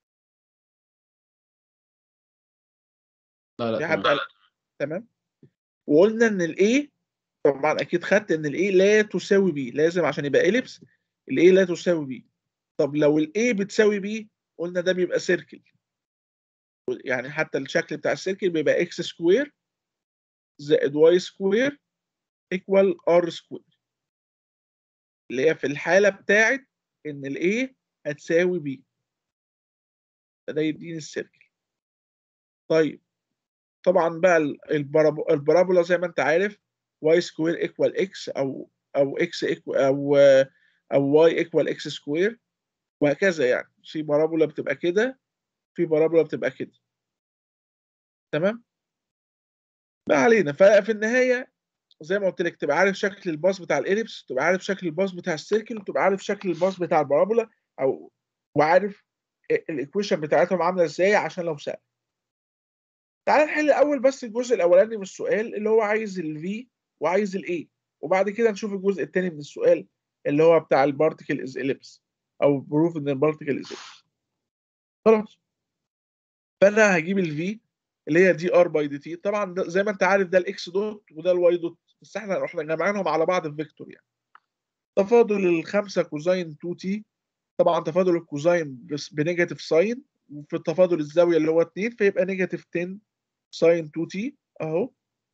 لا في لا حد تمام قال تمام وقلنا ان الاي طبعا اكيد خدت ان الاي لا تساوي بي لازم عشان يبقى اليبس الاي لا تساوي بي طب لو الاي بتساوي بي قلنا ده بيبقى سيركل يعني حتى الشكل بتاع السيركل بيبقى اكس سكوير زائد واي سكوير ايكوال ار سكوير اللي هي في الحاله بتاعت ان الاي هتساوي بي فده يديني السيركل طيب طبعا بقى ال- البارابو- البارابولا زي ما انت عارف واي سكوير ايكوال اكس او او اكس او او واي ايكوال اكس سكوير وهكذا يعني في بارابولا بتبقى كده في بارابولا بتبقى كده تمام ما علينا ففي النهايه زي ما قلت لك تبقى عارف شكل الباص بتاع الاليبس تبقى عارف شكل الباص بتاع السيركل وتبقى عارف شكل الباص بتاع البارابولا او وعارف الايكويشن بتاعتهم عامله ازاي عشان لو سأل تعال نحل الاول بس الجزء الاولاني من السؤال اللي هو عايز الفي وعايز الاي وبعد كده نشوف الجزء الثاني من السؤال اللي هو بتاع البارتيكل از اليبس او بروف ان البارتيكل از اليبس خلاص فانا هجيب الفي اللي هي دي ار باي دي تي طبعا ده زي ما انت عارف ده الاكس دوت وده الواي دوت بس احنا رحنا جمعينهم على بعض في فيكتور يعني تفاضل الخمسه كوزين 2 تي طبعا تفاضل الكوزين بس بنيجاتيف ساين وفي التفاضل الزاويه اللي هو 2 فيبقى نيجاتيف 10 ساين 2 تي اهو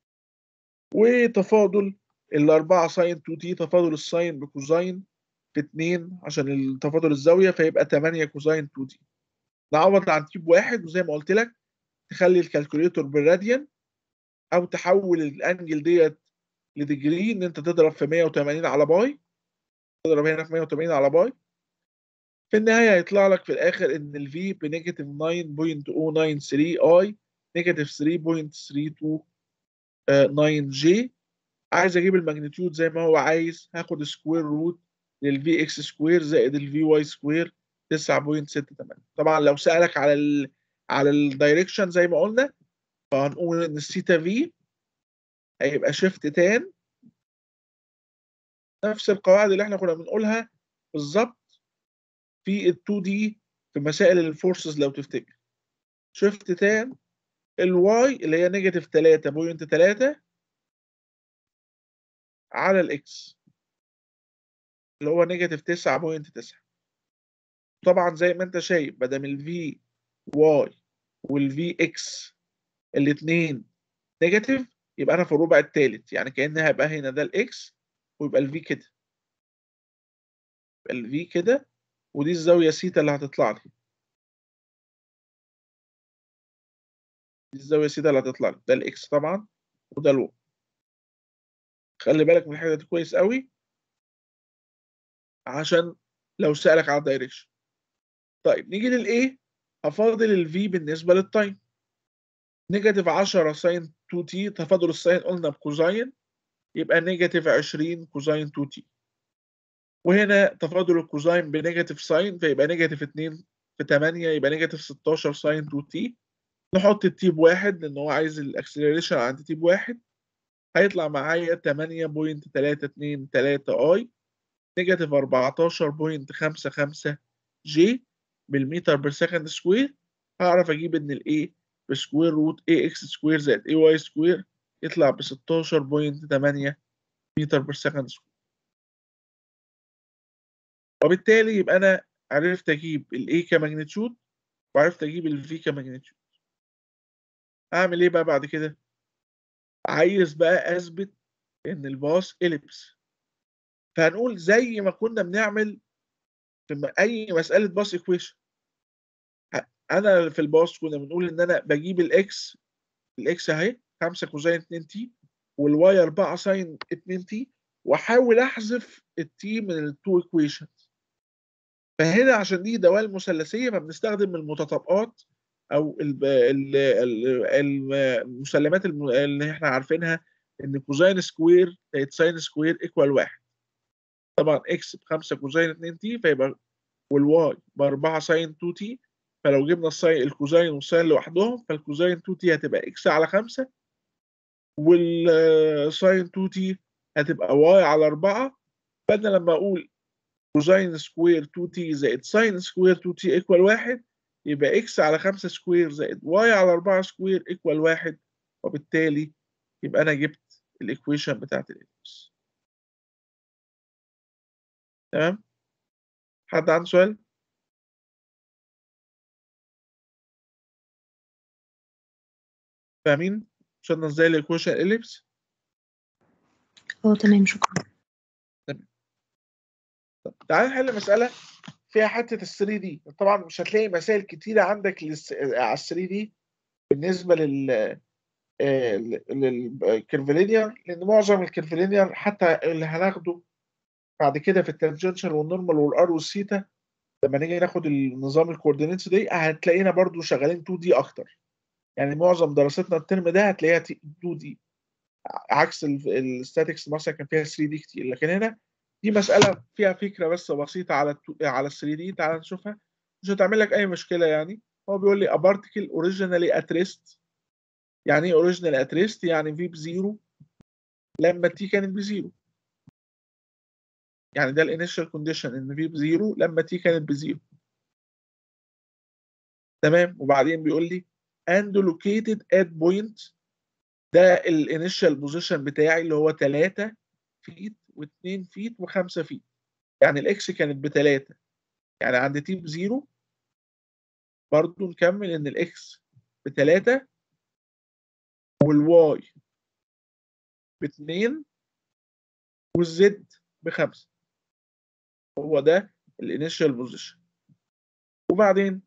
وتفاضل الأربعة ساين 2 تي تفاضل الساين بكوزين في 2 عشان التفاضل الزاوية فيبقى 8 كوزين 2 تي نعوض عن تيب واحد وزي ما قلت لك تخلي الكالكوليتور بالراديان أو تحول الأنجل ديت لديجري إن أنت تضرب في 180 على باي تضرب هنا في 180 على باي في النهاية هيطلع لك في الآخر إن الفي بنيجاتيف 9.093 اي نيجاتيف 3.329 جي عايز اجيب الماجنتيود زي ما هو عايز هاخد سكوير روت للفي اكس سكوير زائد الفي واي سكوير 9.68 طبعا لو سألك على ال على الدايركشن زي ما قلنا فهنقول ان الثيتا في هيبقى شيفت تان نفس القواعد اللي احنا كنا بنقولها بالظبط في ال 2 دي في مسائل الفورسز لو تفتكر شيفت تان الواي اللي هي نيجاتيف 3.3 على الاكس اللي هو نيجاتيف 9.9 طبعا زي ما انت شايف بدل الفي واي والفي اكس الاثنين نيجاتيف يبقى انا في الربع الثالث يعني كان هيبقى هنا ده الاكس ويبقى الفي كده يبقى الفي كده ودي الزاويه سيتا اللي هتطلع لي دي الزاويه سيتا اللي هتطلع لي ده الاكس طبعا وده الواي خلي بالك من الحاجه دي كويس قوي عشان لو سألك على الدايركشن طيب نيجي للايه هفاضل الفي بالنسبه للتايم نيجاتيف 10 ساين 2 تي تفاضل الساين قلنا بكوزاين يبقى نيجاتيف 20 كوزاين 2 تي وهنا تفاضل الكوزاين بنيجاتيف ساين فيبقى نيجاتيف 2 في 8 يبقى نيجاتيف 16 ساين 2 تي نحط التي بواحد لان هو عايز الاكسلريشن عند تي بواحد هيطلع معايا 8.323 اي نيجاتيف 14.55 جي بالمتر بير سكند سكوير هعرف اجيب ان الاي بسكوير روت اي اكس سكوير زائد اي واي سكوير يطلع ب 16.8 متر بير سكند سكوير وبالتالي يبقى انا عرفت اجيب الاي كماجنتيود وعرفت اجيب الفي كماجنتيود اعمل ايه بقى بعد كده عايز بقى اثبت ان الباص اليبس فهنقول زي ما كنا بنعمل في اي مساله باص ايكويشن انا في الباص كنا بنقول ان انا بجيب الاكس الاكس اهي 5 كوزين 2 تي والواي 4 ساين 2 تي واحاول احذف التي من التو ايكويشنز فهنا عشان دي دوال مثلثيه فبنستخدم المتطابقات او ال ال ال المسلمات اللي احنا عارفينها ان كوزين سكوير زائد ساين سكوير ايكوال واحد طبعا اكس ب 5 كوزين 2 تي فيبقى والواي ب 4 ساين 2 تي فلو جبنا الساين الكوزين والساين لوحدهم فالكوزين 2 تي هتبقى اكس على 5 والساين 2 تي هتبقى واي على 4 فانا لما اقول كوزين سكوير 2 تي زائد ساين سكوير 2 تي ايكوال 1 يبقى اكس على 5 سكوير زائد واي على 4 سكوير ايكوال 1 وبالتالي يبقى انا جبت الايكويشن بتاعت الاليبس تمام حد عنده سؤال فاهمين وصلنا ازاي الايكويشن اليبس اه تمام شكرا طب تعال نحل مساله فيها حته ال 3 دي طبعا مش هتلاقي مسائل كتيره عندك للس... على ال 3 دي بالنسبه لل للكيرفلينير لان معظم الكيرفلينير حتى اللي هناخده بعد كده في التانجنشال والنورمال والار والثيتا لما نيجي ناخد النظام الكوردينيتس دي هتلاقينا برضو شغالين 2 دي اكتر يعني معظم دراستنا الترم ده هتلاقيها 2 دي عكس الستاتكس مثلا كان فيها 3 دي كتير لكن هنا دي مسألة فيها فكرة بس بسيطة على التو... على ال 3 دي تعال نشوفها مش هتعمل لك أي مشكلة يعني هو بيقول لي a particle originally at rest يعني ايه originally at rest يعني في بزيرو لما تي كانت بزيرو يعني ده الانيشال كونديشن ان في بزيرو لما تي كانت بزيرو تمام وبعدين بيقول لي and located at point ده الانيشال بوزيشن بتاعي اللي هو 3 فيت و2 فيت و5 فيت يعني الاكس كانت بتلاتة يعني عند تي بزيرو برضو نكمل ان الاكس بتلاتة والواي باتنين والزد بخمسة هو ده الانيشال بوزيشن وبعدين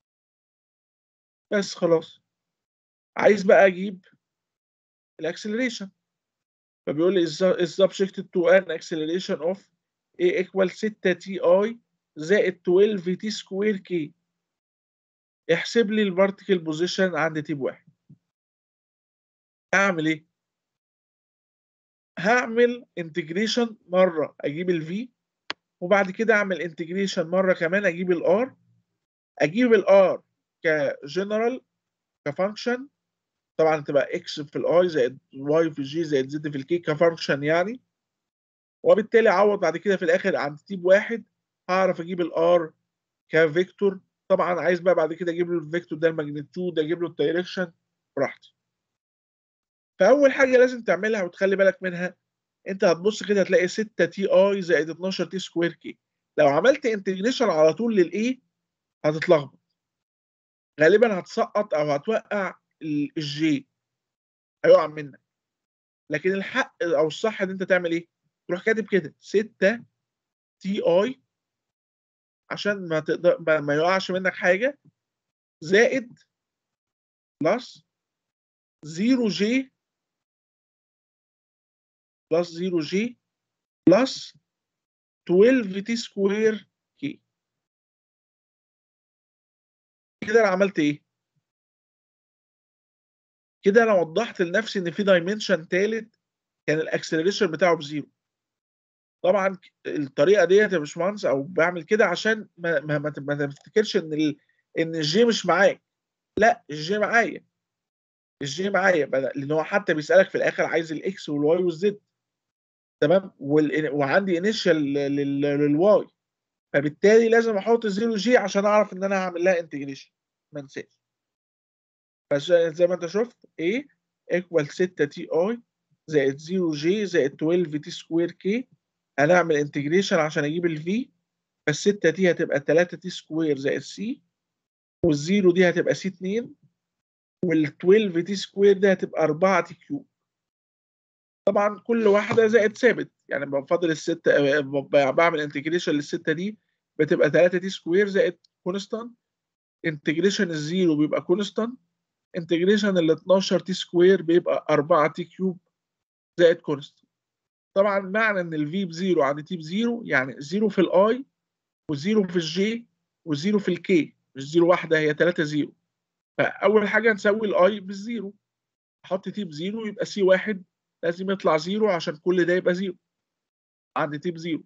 بس خلاص عايز بقى اجيب الاكسلريشن فبيقول لي is subjected to an acceleration of a equal 6 تي اي زائد 12 تي سكوير كي احسب لي الفارتيكال بوزيشن عند تي بواحد اعمل ايه هعمل انتجريشن مره اجيب الفي وبعد كده اعمل انتجريشن مره كمان اجيب الار اجيب الار كجنرال كفانكشن طبعا تبقى اكس في الاي زائد واي في الجي زائد زد في الكي كفانكشن يعني وبالتالي اعوض بعد كده في الاخر عند تيب واحد هعرف اجيب الار كفيكتور طبعا عايز بقى بعد كده اجيب له الفيكتور ده الماجنتيود اجيب له الدايركشن براحتي فاول حاجه لازم تعملها وتخلي بالك منها انت هتبص كده هتلاقي 6 تي اي زائد 12 تي سكوير كي لو عملت انتجريشن على طول للاي هتتلخبط غالبا هتسقط او هتوقع الجي هيقع منك لكن الحق او الصح ان انت تعمل ايه تروح كاتب كده 6 تي اي عشان ما تقدر ما, ما يقعش منك حاجه زائد بلس 0 جي بلس 0 جي بلس 12 تي سكوير كي كده انا عملت ايه كده انا وضحت لنفسي ان في دايمنشن ثالث كان الاكسلريشن بتاعه بزيرو طبعا الطريقه ديت يا باشمهندس او بعمل كده عشان ما ما, ما, ما تفتكرش ان ال... ان الجي مش معاك لا الجي معايا الجي معايا لان هو حتى بيسالك في الاخر عايز الاكس والواي والزد تمام وال... وعندي انيشال للواي فبالتالي لازم احط زيرو جي عشان اعرف ان انا هعمل لها انتجريشن ما انساش فزي ما انت شفت A ايكوال 6 تي اي زائد 0 جي زائد 12 تي سكوير كي هنعمل انتجريشن عشان اجيب الفي فال 6 تي هتبقى 3 تي سكوير زائد سي والزيرو دي هتبقى سي 2 وال 12 تي سكوير دي هتبقى 4 تي كيوب طبعا كل واحده زائد ثابت يعني بفضل الستة بعمل انتجريشن للستة دي بتبقى 3 تي سكوير زائد كونستانت انتجريشن الزيرو بيبقى كونستانت انتجريشن ال 12 تي سكوير بيبقى 4 تي كيوب زائد كونستانت طبعا معنى ان الفي بزيرو عند تي بزيرو يعني زيرو في الاي وزيرو في الجي وزيرو في الكي مش زيرو واحده هي 3 زيرو فاول حاجه نسوي الاي بالزيرو احط تي بزيرو يبقى سي واحد لازم يطلع زيرو عشان كل ده يبقى زيرو عند تي بزيرو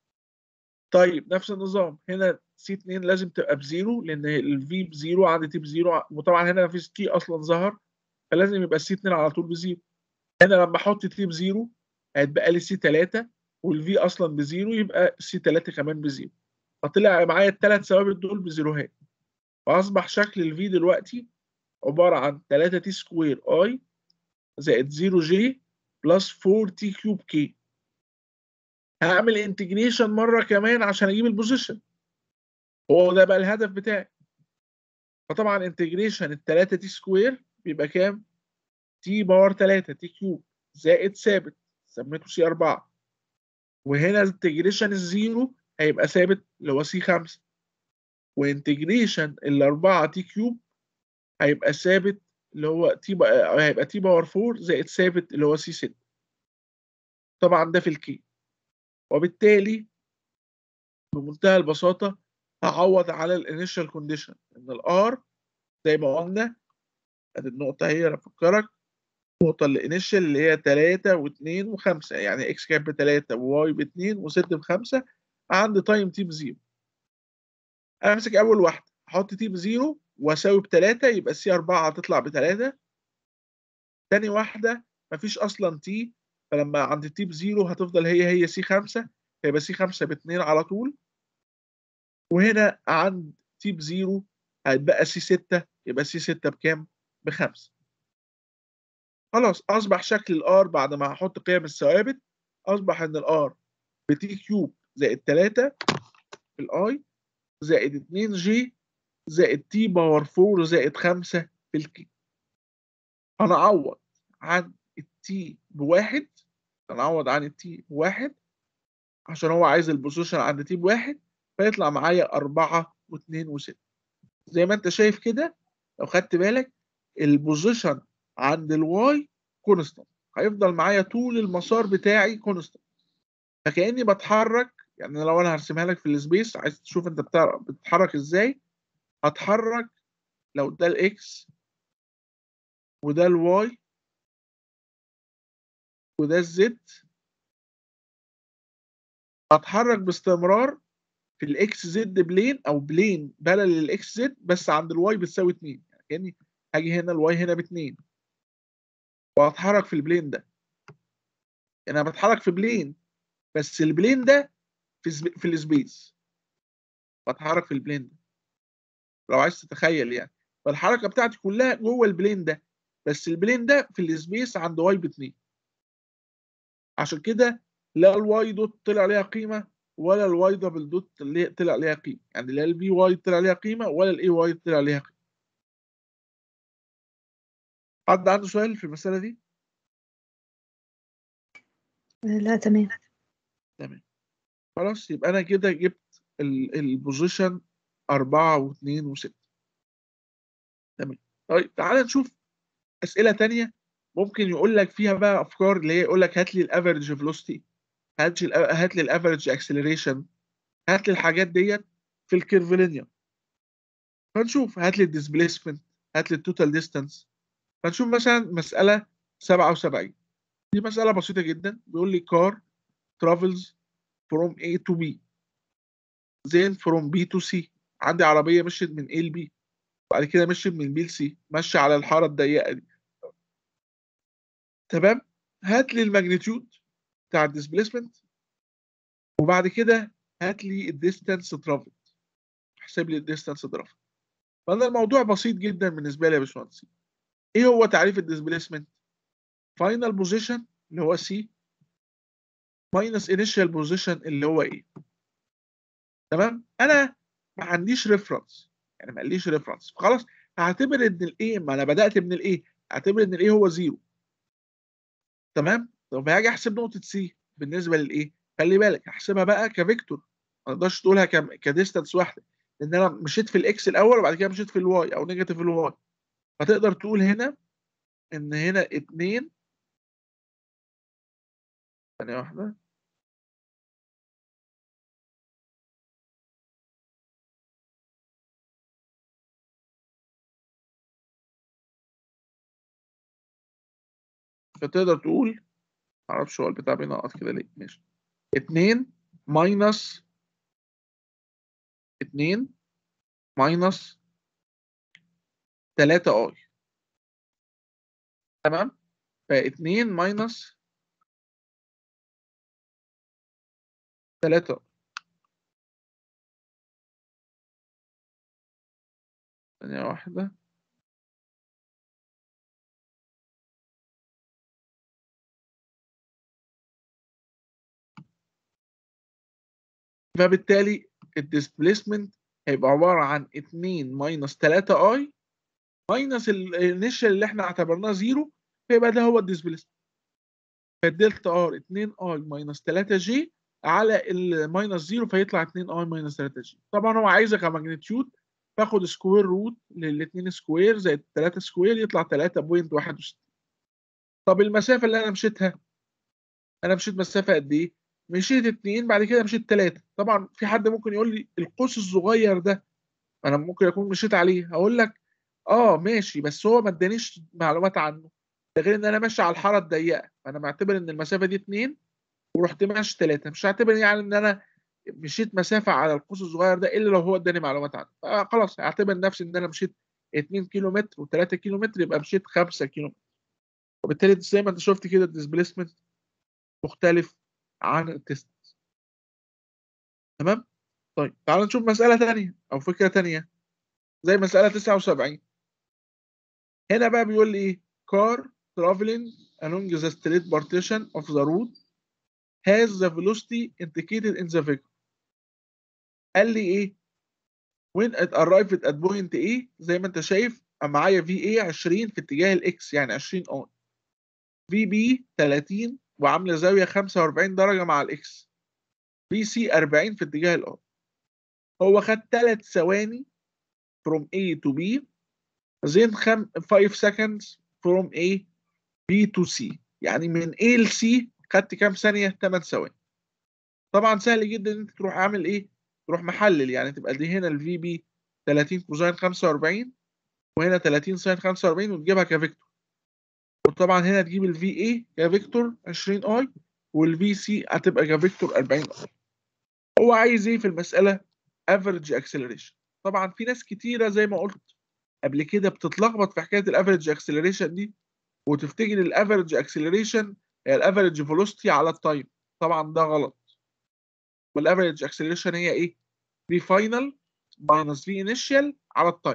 طيب نفس النظام هنا سي 2 لازم تبقى بزيرو لان الفي بزيرو عند تي بزيرو وطبعا هنا مفيش تي اصلا ظهر فلازم يبقى سي 2 على طول بزيرو هنا لما احط تي بزيرو هيتبقى لي سي 3 والفي اصلا بزيرو يبقى سي 3 كمان بزيرو فطلع معايا الثلاث ثوابت دول بزيروهات فاصبح شكل الفي دلوقتي عباره عن 3 تي سكوير اي زائد 0 جي بلس 4 تي كيوب كي هعمل انتجريشن مره كمان عشان اجيب البوزيشن هو ده بقى الهدف بتاعي فطبعا انتجريشن ال 3 تي سكوير بيبقى كام؟ تي باور 3 تي كيوب زائد ثابت سميته سي 4 وهنا انتجريشن الزيرو هيبقى ثابت اللي هو سي 5 وانتجريشن ال 4 تي كيوب هيبقى ثابت اللي هو تي هيبقى تي باور 4 زائد ثابت اللي هو سي 6 طبعا ده في الكي وبالتالي بمنتهى البساطه هعوض على الانيشال كونديشن ان الار زي ما قلنا ادي النقطه هي انا افكرك النقطه الانيشال اللي هي 3 و2 و5 يعني اكس كانت ب 3 وواي ب 2 و6 ب 5 عندي تايم تي بزيرو انا امسك اول واحده احط تي بزيرو واساوي ب 3 يبقى سي 4 هتطلع ب 3 تاني واحده مفيش اصلا تي فلما عند تي بزيرو هتفضل هي هي سي 5 هيبقى سي 5 ب 2 على طول وهنا عند تي بزيرو هيتبقى سي 6 يبقى سي 6 بكام؟ بخمسة خلاص أصبح شكل الآر بعد ما هحط قيم الثوابت أصبح إن الآر بتي كيوب زائد 3 في الآي زائد 2 جي زائد تي باور 4 زائد 5 في الكي هنعوض عن التي بواحد هنعوض عن التي بواحد عشان هو عايز البوزيشن عند تي بواحد فيطلع معايا أربعة واتنين وستة زي ما أنت شايف كده لو خدت بالك البوزيشن عند الواي كونستانت هيفضل معايا طول المسار بتاعي كونستانت فكأني بتحرك يعني لو أنا هرسمها لك في السبيس عايز تشوف أنت بتتحرك إزاي هتحرك لو ده الإكس وده الواي وده الزد هتحرك باستمرار في الاكس زد بلين او بلين بلل للاكس زد بس عند الواي بتساوي 2 يعني كاني هاجي هنا الواي هنا ب 2 وهتحرك في البلين ده يعني انا بتحرك في بلين بس البلين ده في سب... في السبيس بتحرك في البلين ده لو عايز تتخيل يعني فالحركه بتاعتي كلها جوه البلين ده بس البلين ده في السبيس عند واي ب 2 عشان كده لا الواي دوت طلع ليها قيمه ولا الواي دبل دوت اللي طلع ليها قيمه يعني لا البي واي طلع ليها قيمه ولا الاي واي طلع ليها قيمه حد عنده سؤال في المساله دي آه، لا تمام تمام خلاص يبقى انا كده جبت البوزيشن أربعة واثنين وستة تمام طيب تعالى نشوف أسئلة تانية ممكن يقول لك فيها بقى أفكار اللي هي يقول لك هات لي الافرج فيلوسيتي هات لي هات لي الافرج اكسلريشن هات لي الحاجات ديت في الكيرفلينيا فنشوف هات لي الديسبيسمنت هات لي التوتال ديستانس فنشوف مثلا مسألة 77 دي مسألة بسيطة جدا بيقول لي كار travels from A to B then from B to C عندي عربية مشيت من A ل B وبعد كده مشيت من B ل C ماشية على الحارة الضيقة دي تمام هات لي الماجنتيود بتاع الديسبيسمنت وبعد كده هات لي الديستانس ترافل احسب لي الديستانس ترافل فانا الموضوع بسيط جدا بالنسبه لي يا باشمهندس ايه هو تعريف الديسبيسمنت فاينل بوزيشن اللي هو سي ماينس انيشال بوزيشن اللي هو ايه تمام انا ما عنديش ريفرنس يعني ما قاليش ريفرنس خلاص هعتبر ان الايه ما انا بدات من الايه هعتبر ان الايه هو زيرو تمام طب هاجي احسب نقطه سي بالنسبه للايه خلي بالك احسبها بقى كفيكتور ما تقدرش تقولها ك- كديستانس واحده لان انا مشيت في الاكس الاول وبعد كده مشيت في الواي او نيجاتيف الواي فتقدر تقول هنا ان هنا 2 ثانيه واحده فتقدر تقول معرفش هو البتاع بينقط كده ليه ماشي 2 ماينس 2 ماينس 3 اي تمام ف2 ماينس 3 ثانية واحدة فبالتالي الديسبيسمنت هيبقى عبارة عن 2 ماينس 3 اي ماينس الانيشال اللي احنا اعتبرناه زيرو فيبقى ده هو الديسبيسمنت فالدلتا ار 2 اي ماينس 3 جي على الماينس زيرو فيطلع 2 اي ماينس 3 جي طبعا هو عايزها كماجنتيود باخد سكوير روت للاثنين سكوير زائد 3 سكوير يطلع 3.61 طب المسافة اللي انا مشيتها انا مشيت مسافة قد ايه؟ مشيت 2 بعد كده مشيت 3 طبعا في حد ممكن يقول لي القوس الصغير ده انا ممكن اكون مشيت عليه هقول لك اه ماشي بس هو ما ادانيش معلومات عنه ده غير ان انا ماشي على الحاره الضيقه فانا معتبر ان المسافه دي 2 ورحت ماشي 3 مش هعتبر يعني ان انا مشيت مسافه على القوس الصغير ده الا لو هو اداني معلومات عنه فخلاص هعتبر نفسي ان انا مشيت 2 كيلو متر و3 كيلو متر يبقى مشيت 5 كيلو متر وبالتالي زي ما انت شفت كده الديسبيسمنت مختلف عن التست تمام طيب تعال نشوف مسألة تانية أو فكرة تانية زي مسألة 79 هنا بقى بيقول لي إيه car traveling along the straight partition of the road has the velocity indicated in the figure قال لي إيه when it arrived at point A زي ما أنت شايف معايا VA 20 في اتجاه الإكس يعني 20 on VB 30 وعاملة زاوية 45 درجة مع الإكس VC 40 في اتجاه الآر هو خد 3 ثواني from A to B then 5 seconds from A B to C يعني من A ل C خدت كام ثانية 8 ثواني طبعا سهل جدا ان انت تروح عامل ايه تروح محلل يعني تبقى دي هنا الفي بي 30 كوزين 45 وهنا 30 ساين 45 وتجيبها كفيكتور وطبعا هنا تجيب الفي اي كفيكتور 20 اي والفي سي هتبقى كفيكتور 40 اي هو عايز ايه في المساله افريج اكسلريشن طبعا في ناس كتيره زي ما قلت قبل كده بتتلخبط في حكايه الافريج اكسلريشن دي وتفتكر الافريج اكسلريشن هي الافريج فيلوسيتي على التايم طبعا ده غلط والافريج اكسلريشن هي ايه في فاينل ماينس في انيشال على التايم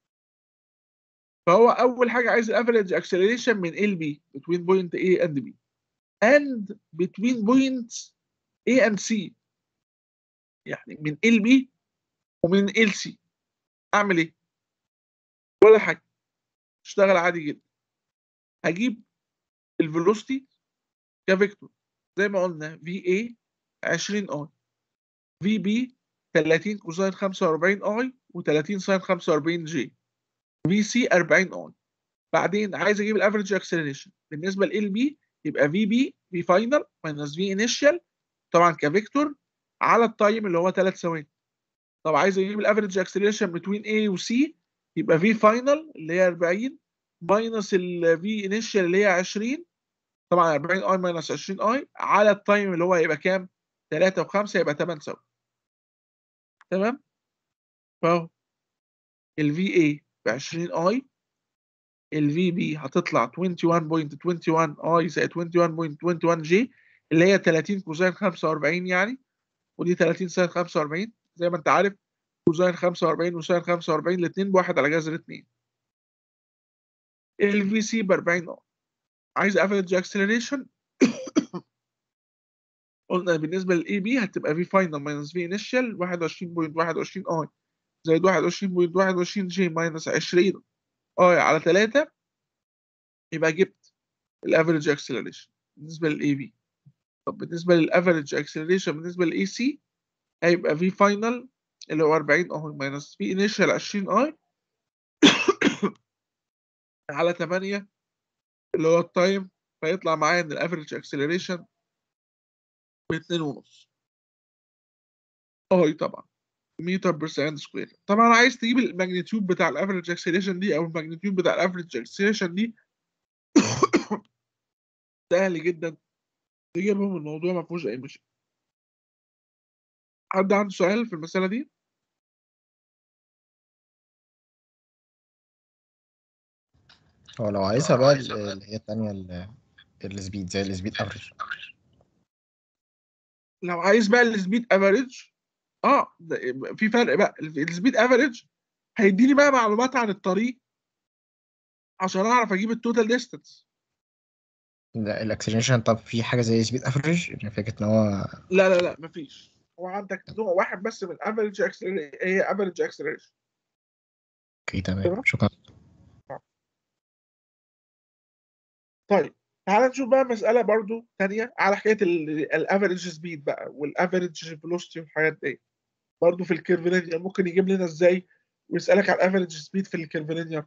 فهو اول حاجه عايز الافريج اكسلريشن من ال بي between point A and B and between points A and C يعني من ال بي ومن ال سي اعمل ايه ولا حاجه اشتغل عادي جدا هجيب الفيلوسيتي كفيكتور زي ما قلنا في اي 20 اي في بي 30 كوساين 45 اي و30 ساين 45 جي في سي 40 اي بعدين عايز اجيب الافريج اكسلريشن بالنسبه ل بي يبقى في بي في فاينل ماينس في انيشال طبعا كفيكتور على التايم اللي هو 3 ثواني طب عايز اجيب الافريج اكسلريشن بتوين A و C يبقى في فاينل اللي هي 40 ماينس الفي انيشال اللي هي 20 طبعا 40 اي ماينس 20 اي على التايم اللي هو هيبقى كام 3 و5 يبقى 8 ثواني تمام فاهو الفي اي ب 20 اي الفي بي هتطلع 21.21 اي زائد 21.21 جي اللي هي 30 كوزين 45 يعني ودي 30 ساين 45 زي ما انت عارف كوزين 45 وساين 45 الاثنين بواحد على جذر 2 الفي سي ب 40 اي عايز افريج اكسلريشن قلنا بالنسبه للاي بي هتبقى في فاينل ماينس في انيشال 21.21 اي زائد 21.21 جي ماينس 20 اي على 3 يبقى جبت الافريج اكسلريشن بالنسبه للاي بي طب بالنسبه للافريج اكسلريشن بالنسبه للاي سي هيبقى في فاينل اللي هو 40 اي ماينس في انيشال 20 اي على 8 اللي هو التايم فيطلع معايا ان الافريج اكسلريشن ب 2.5 اي طبعا متر بير سكند سكوير طبعا عايز تجيب الماجنتيود بتاع الافريج اكسلريشن دي او الماجنتيود بتاع الافريج اكسلريشن دي سهل جدا تجيبهم الموضوع ما فيهوش اي مشكله حد عنده سؤال في المساله دي هو لو عايزها بقى ال- اللي هي التانية ال- السبيد زي السبيد افريج لو عايز بقى السبيد افريج اه ده في فرق بقى السبيد افريج هيديني بقى معلومات عن الطريق عشان اعرف اجيب التوتال ديستانس ده الاكسلريشن طب في حاجة زي سبيد افريج يعني فكرة ان هو لا لا لا مفيش هو عندك نوع واحد بس من افريج هي افريج اكسلريشن اوكي تمام تمام. شكرا طيب تعال نشوف بقى مسألة برضو تانية على حكاية الافريج سبيد بقى والافريج فيلوسيتي والحاجات دي برضو في الكيرفيلينير ممكن يجيب لنا ازاي ويسألك على الافريج سبيد في الكيرفيلينير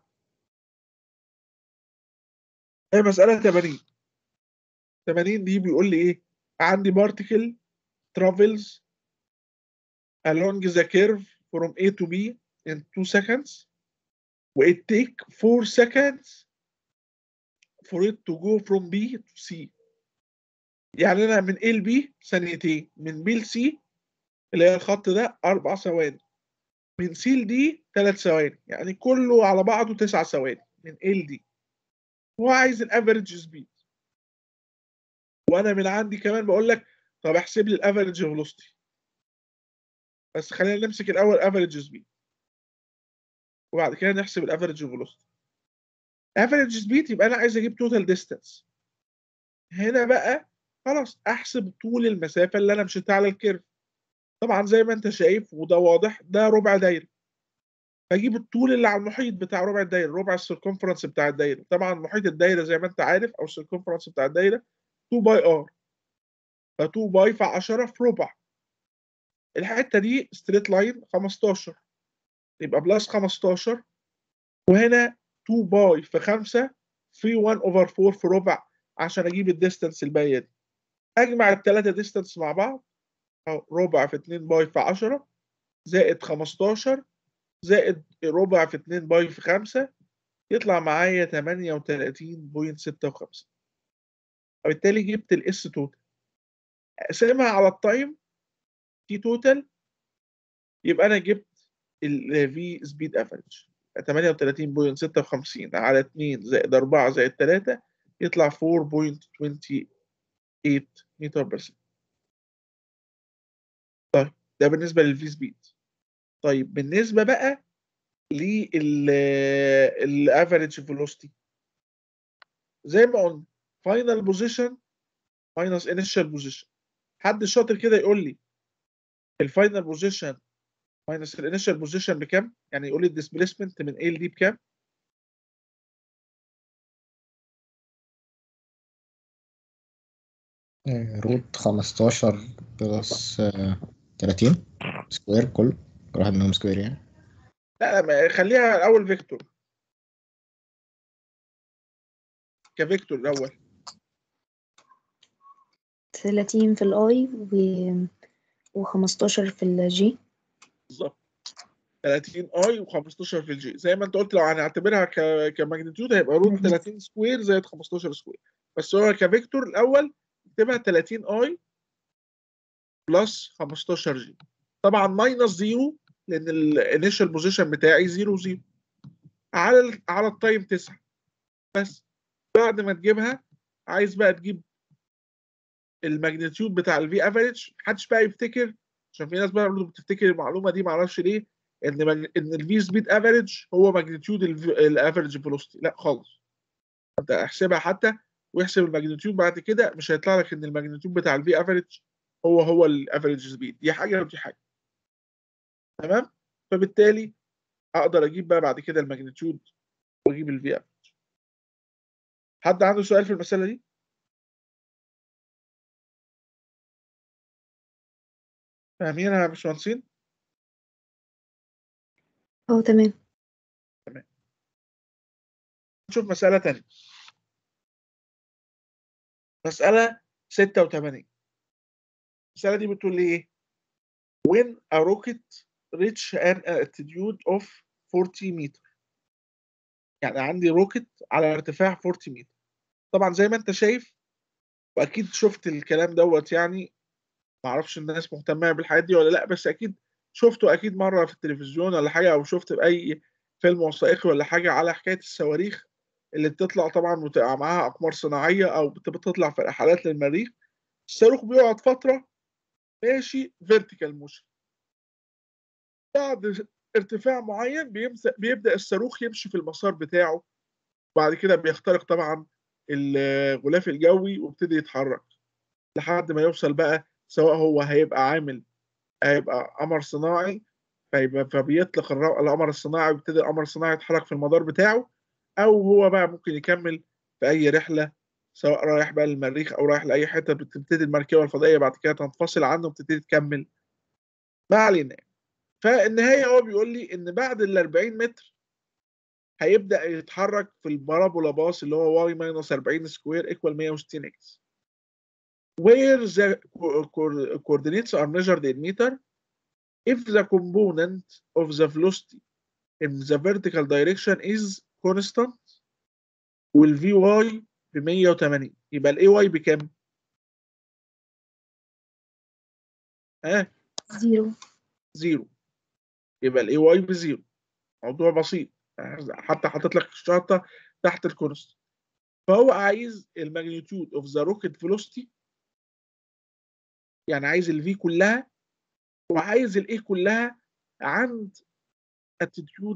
هي مسألة 80 80 دي بيقول لي ايه عندي بارتيكل travels along the curve from A to B in 2 seconds و it take 4 seconds for it to go from B to C يعني انا من A ل B ثانيتين من B ل C اللي هي الخط ده اربع ثواني من C ل D ثلاث ثواني يعني كله على بعضه تسع ثواني من A ل D هو عايز الافريج سبيد وانا من عندي كمان بقول لك طب احسب لي الافريج فيلوسيتي بس خلينا نمسك الاول افريج سبيد وبعد كده نحسب الافريج فيلوسيتي افريج سبيد يبقى انا عايز اجيب توتال ديستانس هنا بقى خلاص احسب طول المسافه اللي انا مشيتها على الكيرف طبعا زي ما انت شايف وده واضح ده ربع دايره فاجيب الطول اللي على المحيط بتاع ربع الدايره ربع السيركمفرنس بتاع الدايره طبعا محيط الدايره زي ما انت عارف او السيركمفرنس بتاع الدايره 2 باي ار ف 2 باي في 10 في ربع الحته دي ستريت لاين 15 يبقى بلس 15 وهنا 2 باي في 5 في 1 اوفر 4 في ربع عشان اجيب الديستانس الباقيه دي اجمع الثلاثه ديستانس مع بعض أهو ربع في 2 باي في 10 زائد 15 زائد ربع في 2 باي في 5 يطلع معايا 38.56 وبالتالي جبت الاس توتال اقسمها على التايم تي توتال يبقى انا جبت الفي سبيد افريج 38.56 على 2 زائد 4 زائد 3 يطلع 4.28 متر بر سكند طيب ده بالنسبة للفي سبيد طيب بالنسبة بقى للافريج فيلوسيتي زي ما قلنا فاينل بوزيشن ماينس انيشال بوزيشن حد شاطر كده يقول لي الفاينل بوزيشن ماينس الانيشال بوزيشن بكام؟ يعني يقول لي الديسبيسمنت من A ل D بكام؟ آه، روت 15 بلس آه، 30 سكوير كل كل واحد منهم سكوير يعني لا لا ما- خليها الاول فيكتور كفيكتور الاول 30 في الاي و و15 في الجي بالظبط 30 اي و15 في الجي زي ما انت قلت لو هنعتبرها ك- كماجنتيود هيبقى روت مهم. 30 سكوير زائد 15 سكوير بس هو كفيكتور الاول اكتبها 30 اي بلس 15 جي طبعا ماينس زيرو لان الانيشال بوزيشن بتاعي 0 0 على ال على التايم 9 بس بعد ما تجيبها عايز بقى تجيب الماجنتيود بتاع الفي افريج محدش بقى يفتكر عشان في ناس بقى برضه بتفتكر المعلومه دي معرفش ليه ان مج... ان الفي سبيد افريج هو ماجنتيود الافريج فيلوسيتي لا خالص انت احسبها حتى واحسب الماجنتيود بعد كده مش هيطلع لك ان الماجنتيود بتاع الفي افريج هو هو الافريج سبيد دي حاجه ودي حاجه تمام فبالتالي اقدر اجيب بقى بعد كده الماجنتيود واجيب الفي افريج حد عنده سؤال في المساله دي فاهمين يا باشمهندسين اه تمام نشوف مسألة تانية مسألة 86 المسألة دي بتقول لي إيه؟ When a rocket reach an altitude of 40 متر يعني عندي روكت على ارتفاع 40 متر طبعا زي ما انت شايف واكيد شفت الكلام دوت يعني معرفش الناس مهتمة بالحاجات دي ولا لا بس اكيد شفته اكيد مرة في التلفزيون ولا حاجة او شفت بأي فيلم وثائقي ولا حاجة على حكاية الصواريخ اللي بتطلع طبعا بتبقى معاها اقمار صناعية او بت- بتطلع في رحلات للمريخ الصاروخ بيقعد فترة ماشي فيرتيكال موشن بعد ارتفاع معين بيمس- بيبدأ الصاروخ يمشي في المسار بتاعه بعد كده بيخترق طبعا الغلاف الجوي ويبتدي يتحرك لحد ما يوصل بقى سواء هو هيبقى عامل هيبقى قمر صناعي فيبقى فبيطلق الر- القمر الصناعي ويبتدي القمر الصناعي يتحرك في المدار بتاعه او هو بقى ممكن يكمل في اي رحله سواء رايح بقى للمريخ او رايح لاي حته بتبتدي المركبه الفضائيه بعد كده تنفصل عنه وبتبتدي تكمل ما علينا فالنهايه هو بيقول لي ان بعد ال 40 متر هيبدا يتحرك في البارابولا باص اللي هو واي ماينس 40 سكوير ايكوال 160 اكس where the co- co- coordinates are measured in meter if the component of the velocity in the vertical direction is constant وال Vy ب 180 يبقى ال Ay بكام؟ ها زيرو زيرو يبقى ال Ay بزيرو موضوع بسيط حتى حاطط لك الشرطة تحت الكونست فهو عايز الماجنتيود اوف ذا روكيت فيلوسيتي يعني عايز الفي كلها وعايز الاي كلها عند اتيتيود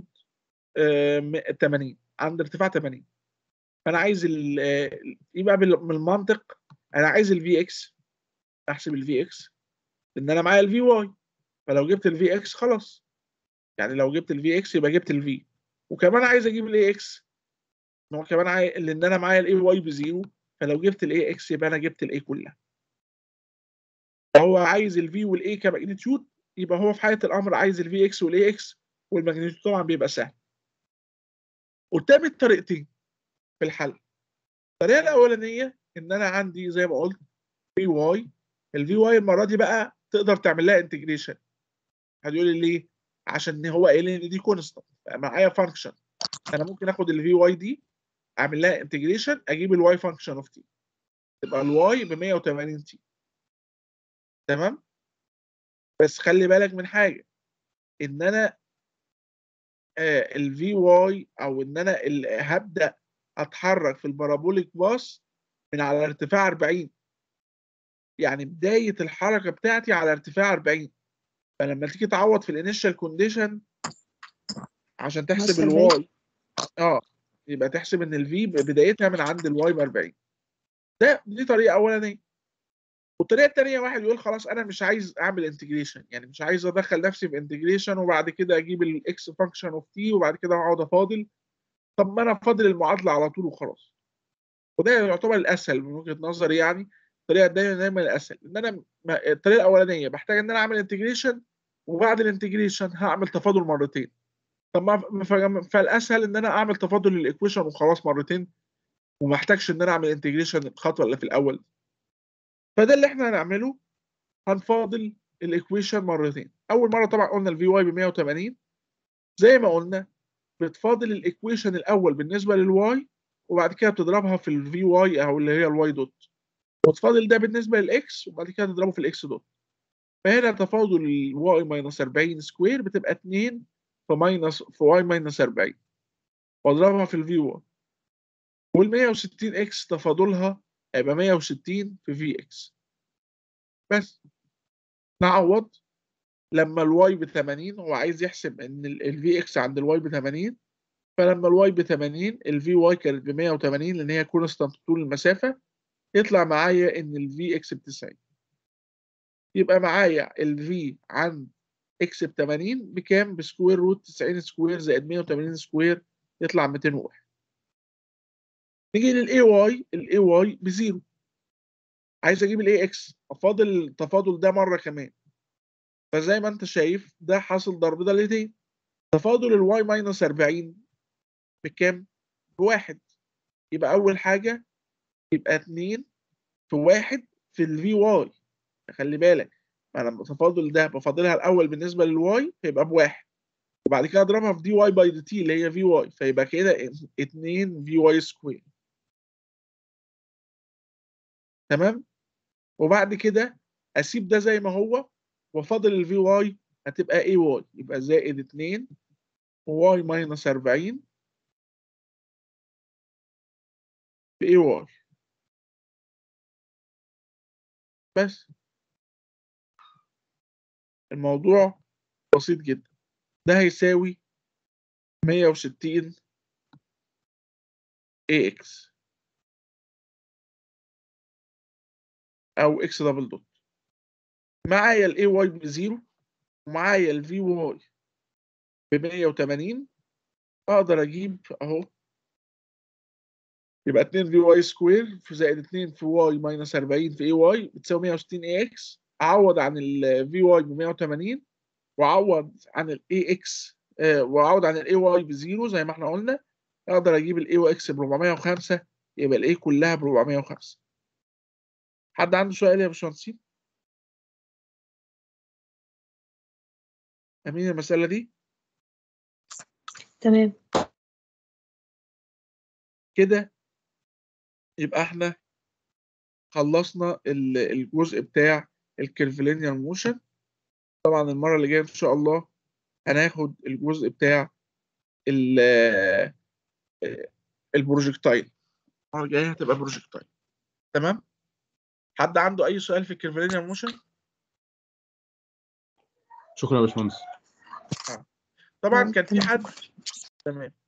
80 عند ارتفاع 80 فانا عايز ال آه، يبقى بال- من المنطق انا عايز الفي اكس احسب الفي اكس لان انا معايا الفي واي فلو جبت الفي اكس خلاص يعني لو جبت الفي اكس يبقى جبت الفي وكمان عايز اجيب الاي اكس هو كمان عايز لان انا معايا الاي واي بزيرو فلو جبت الاي اكس يبقى انا جبت الاي كلها هو عايز الفي والاي كماجنتيود يبقى هو في حاله الامر عايز الفي اكس والاي اكس والماجنتيود طبعا بيبقى سهل قدامي الطريقتين في الحل الطريقه الاولانيه ان انا عندي زي ما قلت في واي الفي واي المره دي بقى تقدر تعمل لها انتجريشن هتقول لي ليه عشان هو قايل لي ان دي كونستانت معايا فانكشن انا ممكن اخد الفي واي دي اعمل لها انتجريشن اجيب الواي فانكشن اوف تي تبقى الواي ب 180 تي تمام بس خلي بالك من حاجه ان انا الفي واي او ان انا ال- هبدا اتحرك في البارابوليك باص من على ارتفاع 40 يعني بدايه الحركه بتاعتي على ارتفاع 40 فلما تيجي تعوض في الانيشال كونديشن عشان تحسب مثلا الواي اه يبقى تحسب ان الفي بدايتها من عند الواي ب 40 ده دي طريقه اولانيه والطريقه الثانيه واحد يقول خلاص انا مش عايز اعمل انتجريشن يعني مش عايز ادخل نفسي في انتجريشن وبعد كده اجيب الاكس فانكشن اوف تي وبعد كده اقعد افاضل طب ما انا فاضل المعادله على طول وخلاص وده يعتبر الاسهل من وجهه نظري يعني الطريقه دايما دايما الاسهل ان انا ما- الطريقه الاولانيه بحتاج ان انا اعمل انتجريشن وبعد الانتجريشن هعمل تفاضل مرتين طب ما ما- ف- فالاسهل ان انا اعمل تفاضل للايكويشن وخلاص مرتين وما احتاجش ان انا اعمل انتجريشن الخطوه اللي في الاول فده اللي احنا هنعمله هنفاضل الايكويشن مرتين اول مره طبعا قلنا الفي واي ب 180 زي ما قلنا بتفاضل الايكويشن الاول بالنسبه للواي وبعد كده بتضربها في الفي واي او اللي هي الواي دوت وتفاضل ده بالنسبه للاكس وبعد كده تضربه في الاكس دوت فهنا تفاضل الواي ماينس 40 سكوير بتبقى 2 في ماينس في واي ماينس 40 واضربها في الفي واي وال 160 اكس تفاضلها هيبقى 160 في في اكس بس نعوض لما الواي ب 80 هو عايز يحسب ان الفي اكس عند الواي ب 80 فلما الواي ب 80 الفي واي كانت ب 180 لان هي كونستانت طول المسافه يطلع معايا ان الفي اكس ب 90 يبقى معايا الفي عند اكس ب 80 بكام بسكوير روت 90 سكوير زائد 180 سكوير يطلع 201 نيجي للاي واي الاي واي بزيرو عايز اجيب الاي اكس افاضل التفاضل ده مره كمان فزي ما انت شايف ده حاصل ضرب ضلتين تفاضل الواي ماينس 40 بكام؟ بواحد يبقى أول حاجة يبقى 2 في واحد في الفي واي خلي بالك ما لما التفاضل ده بفاضلها الأول بالنسبة للواي فيبقى بواحد وبعد كده أضربها في دي واي باي دي تي اللي هي في واي فيبقى كده 2 في واي سكوير تمام وبعد كده أسيب ده زي ما هو وفاضل الفي واي هتبقى اي واي يبقى زائد 2 واي ماينس 40 في اي واي بس الموضوع بسيط جدا ده هيساوي 160 اي اكس او اكس دبل دوت معايا الاي واي بزيرو ومعايا الفي واي ب 180 اقدر اجيب اهو يبقى 2 في واي سكوير في زائد 2 في واي ماينس 40 في اي واي بتساوي 160 اي اكس اعوض عن الفي واي ب 180 واعوض عن الاي اكس واعوض عن الاي واي بزيرو زي ما احنا قلنا اقدر اجيب الاي واي اكس ب 405 يبقى الاي كلها ب 405 حد عنده سؤال يا باشمهندسين؟ امين المسألة دي؟ تمام كده يبقى احنا خلصنا ال- الجزء بتاع الكيرفلينير موشن طبعا المرة اللي جاية ان شاء الله هناخد الجزء بتاع ال البروجكتايل المرة الجاية هتبقى بروجكتايل تمام حد عنده اي سؤال في الكيرفلينير موشن شكرا يا باشمهندس طبعا تمام، كان في تمام. حد تمام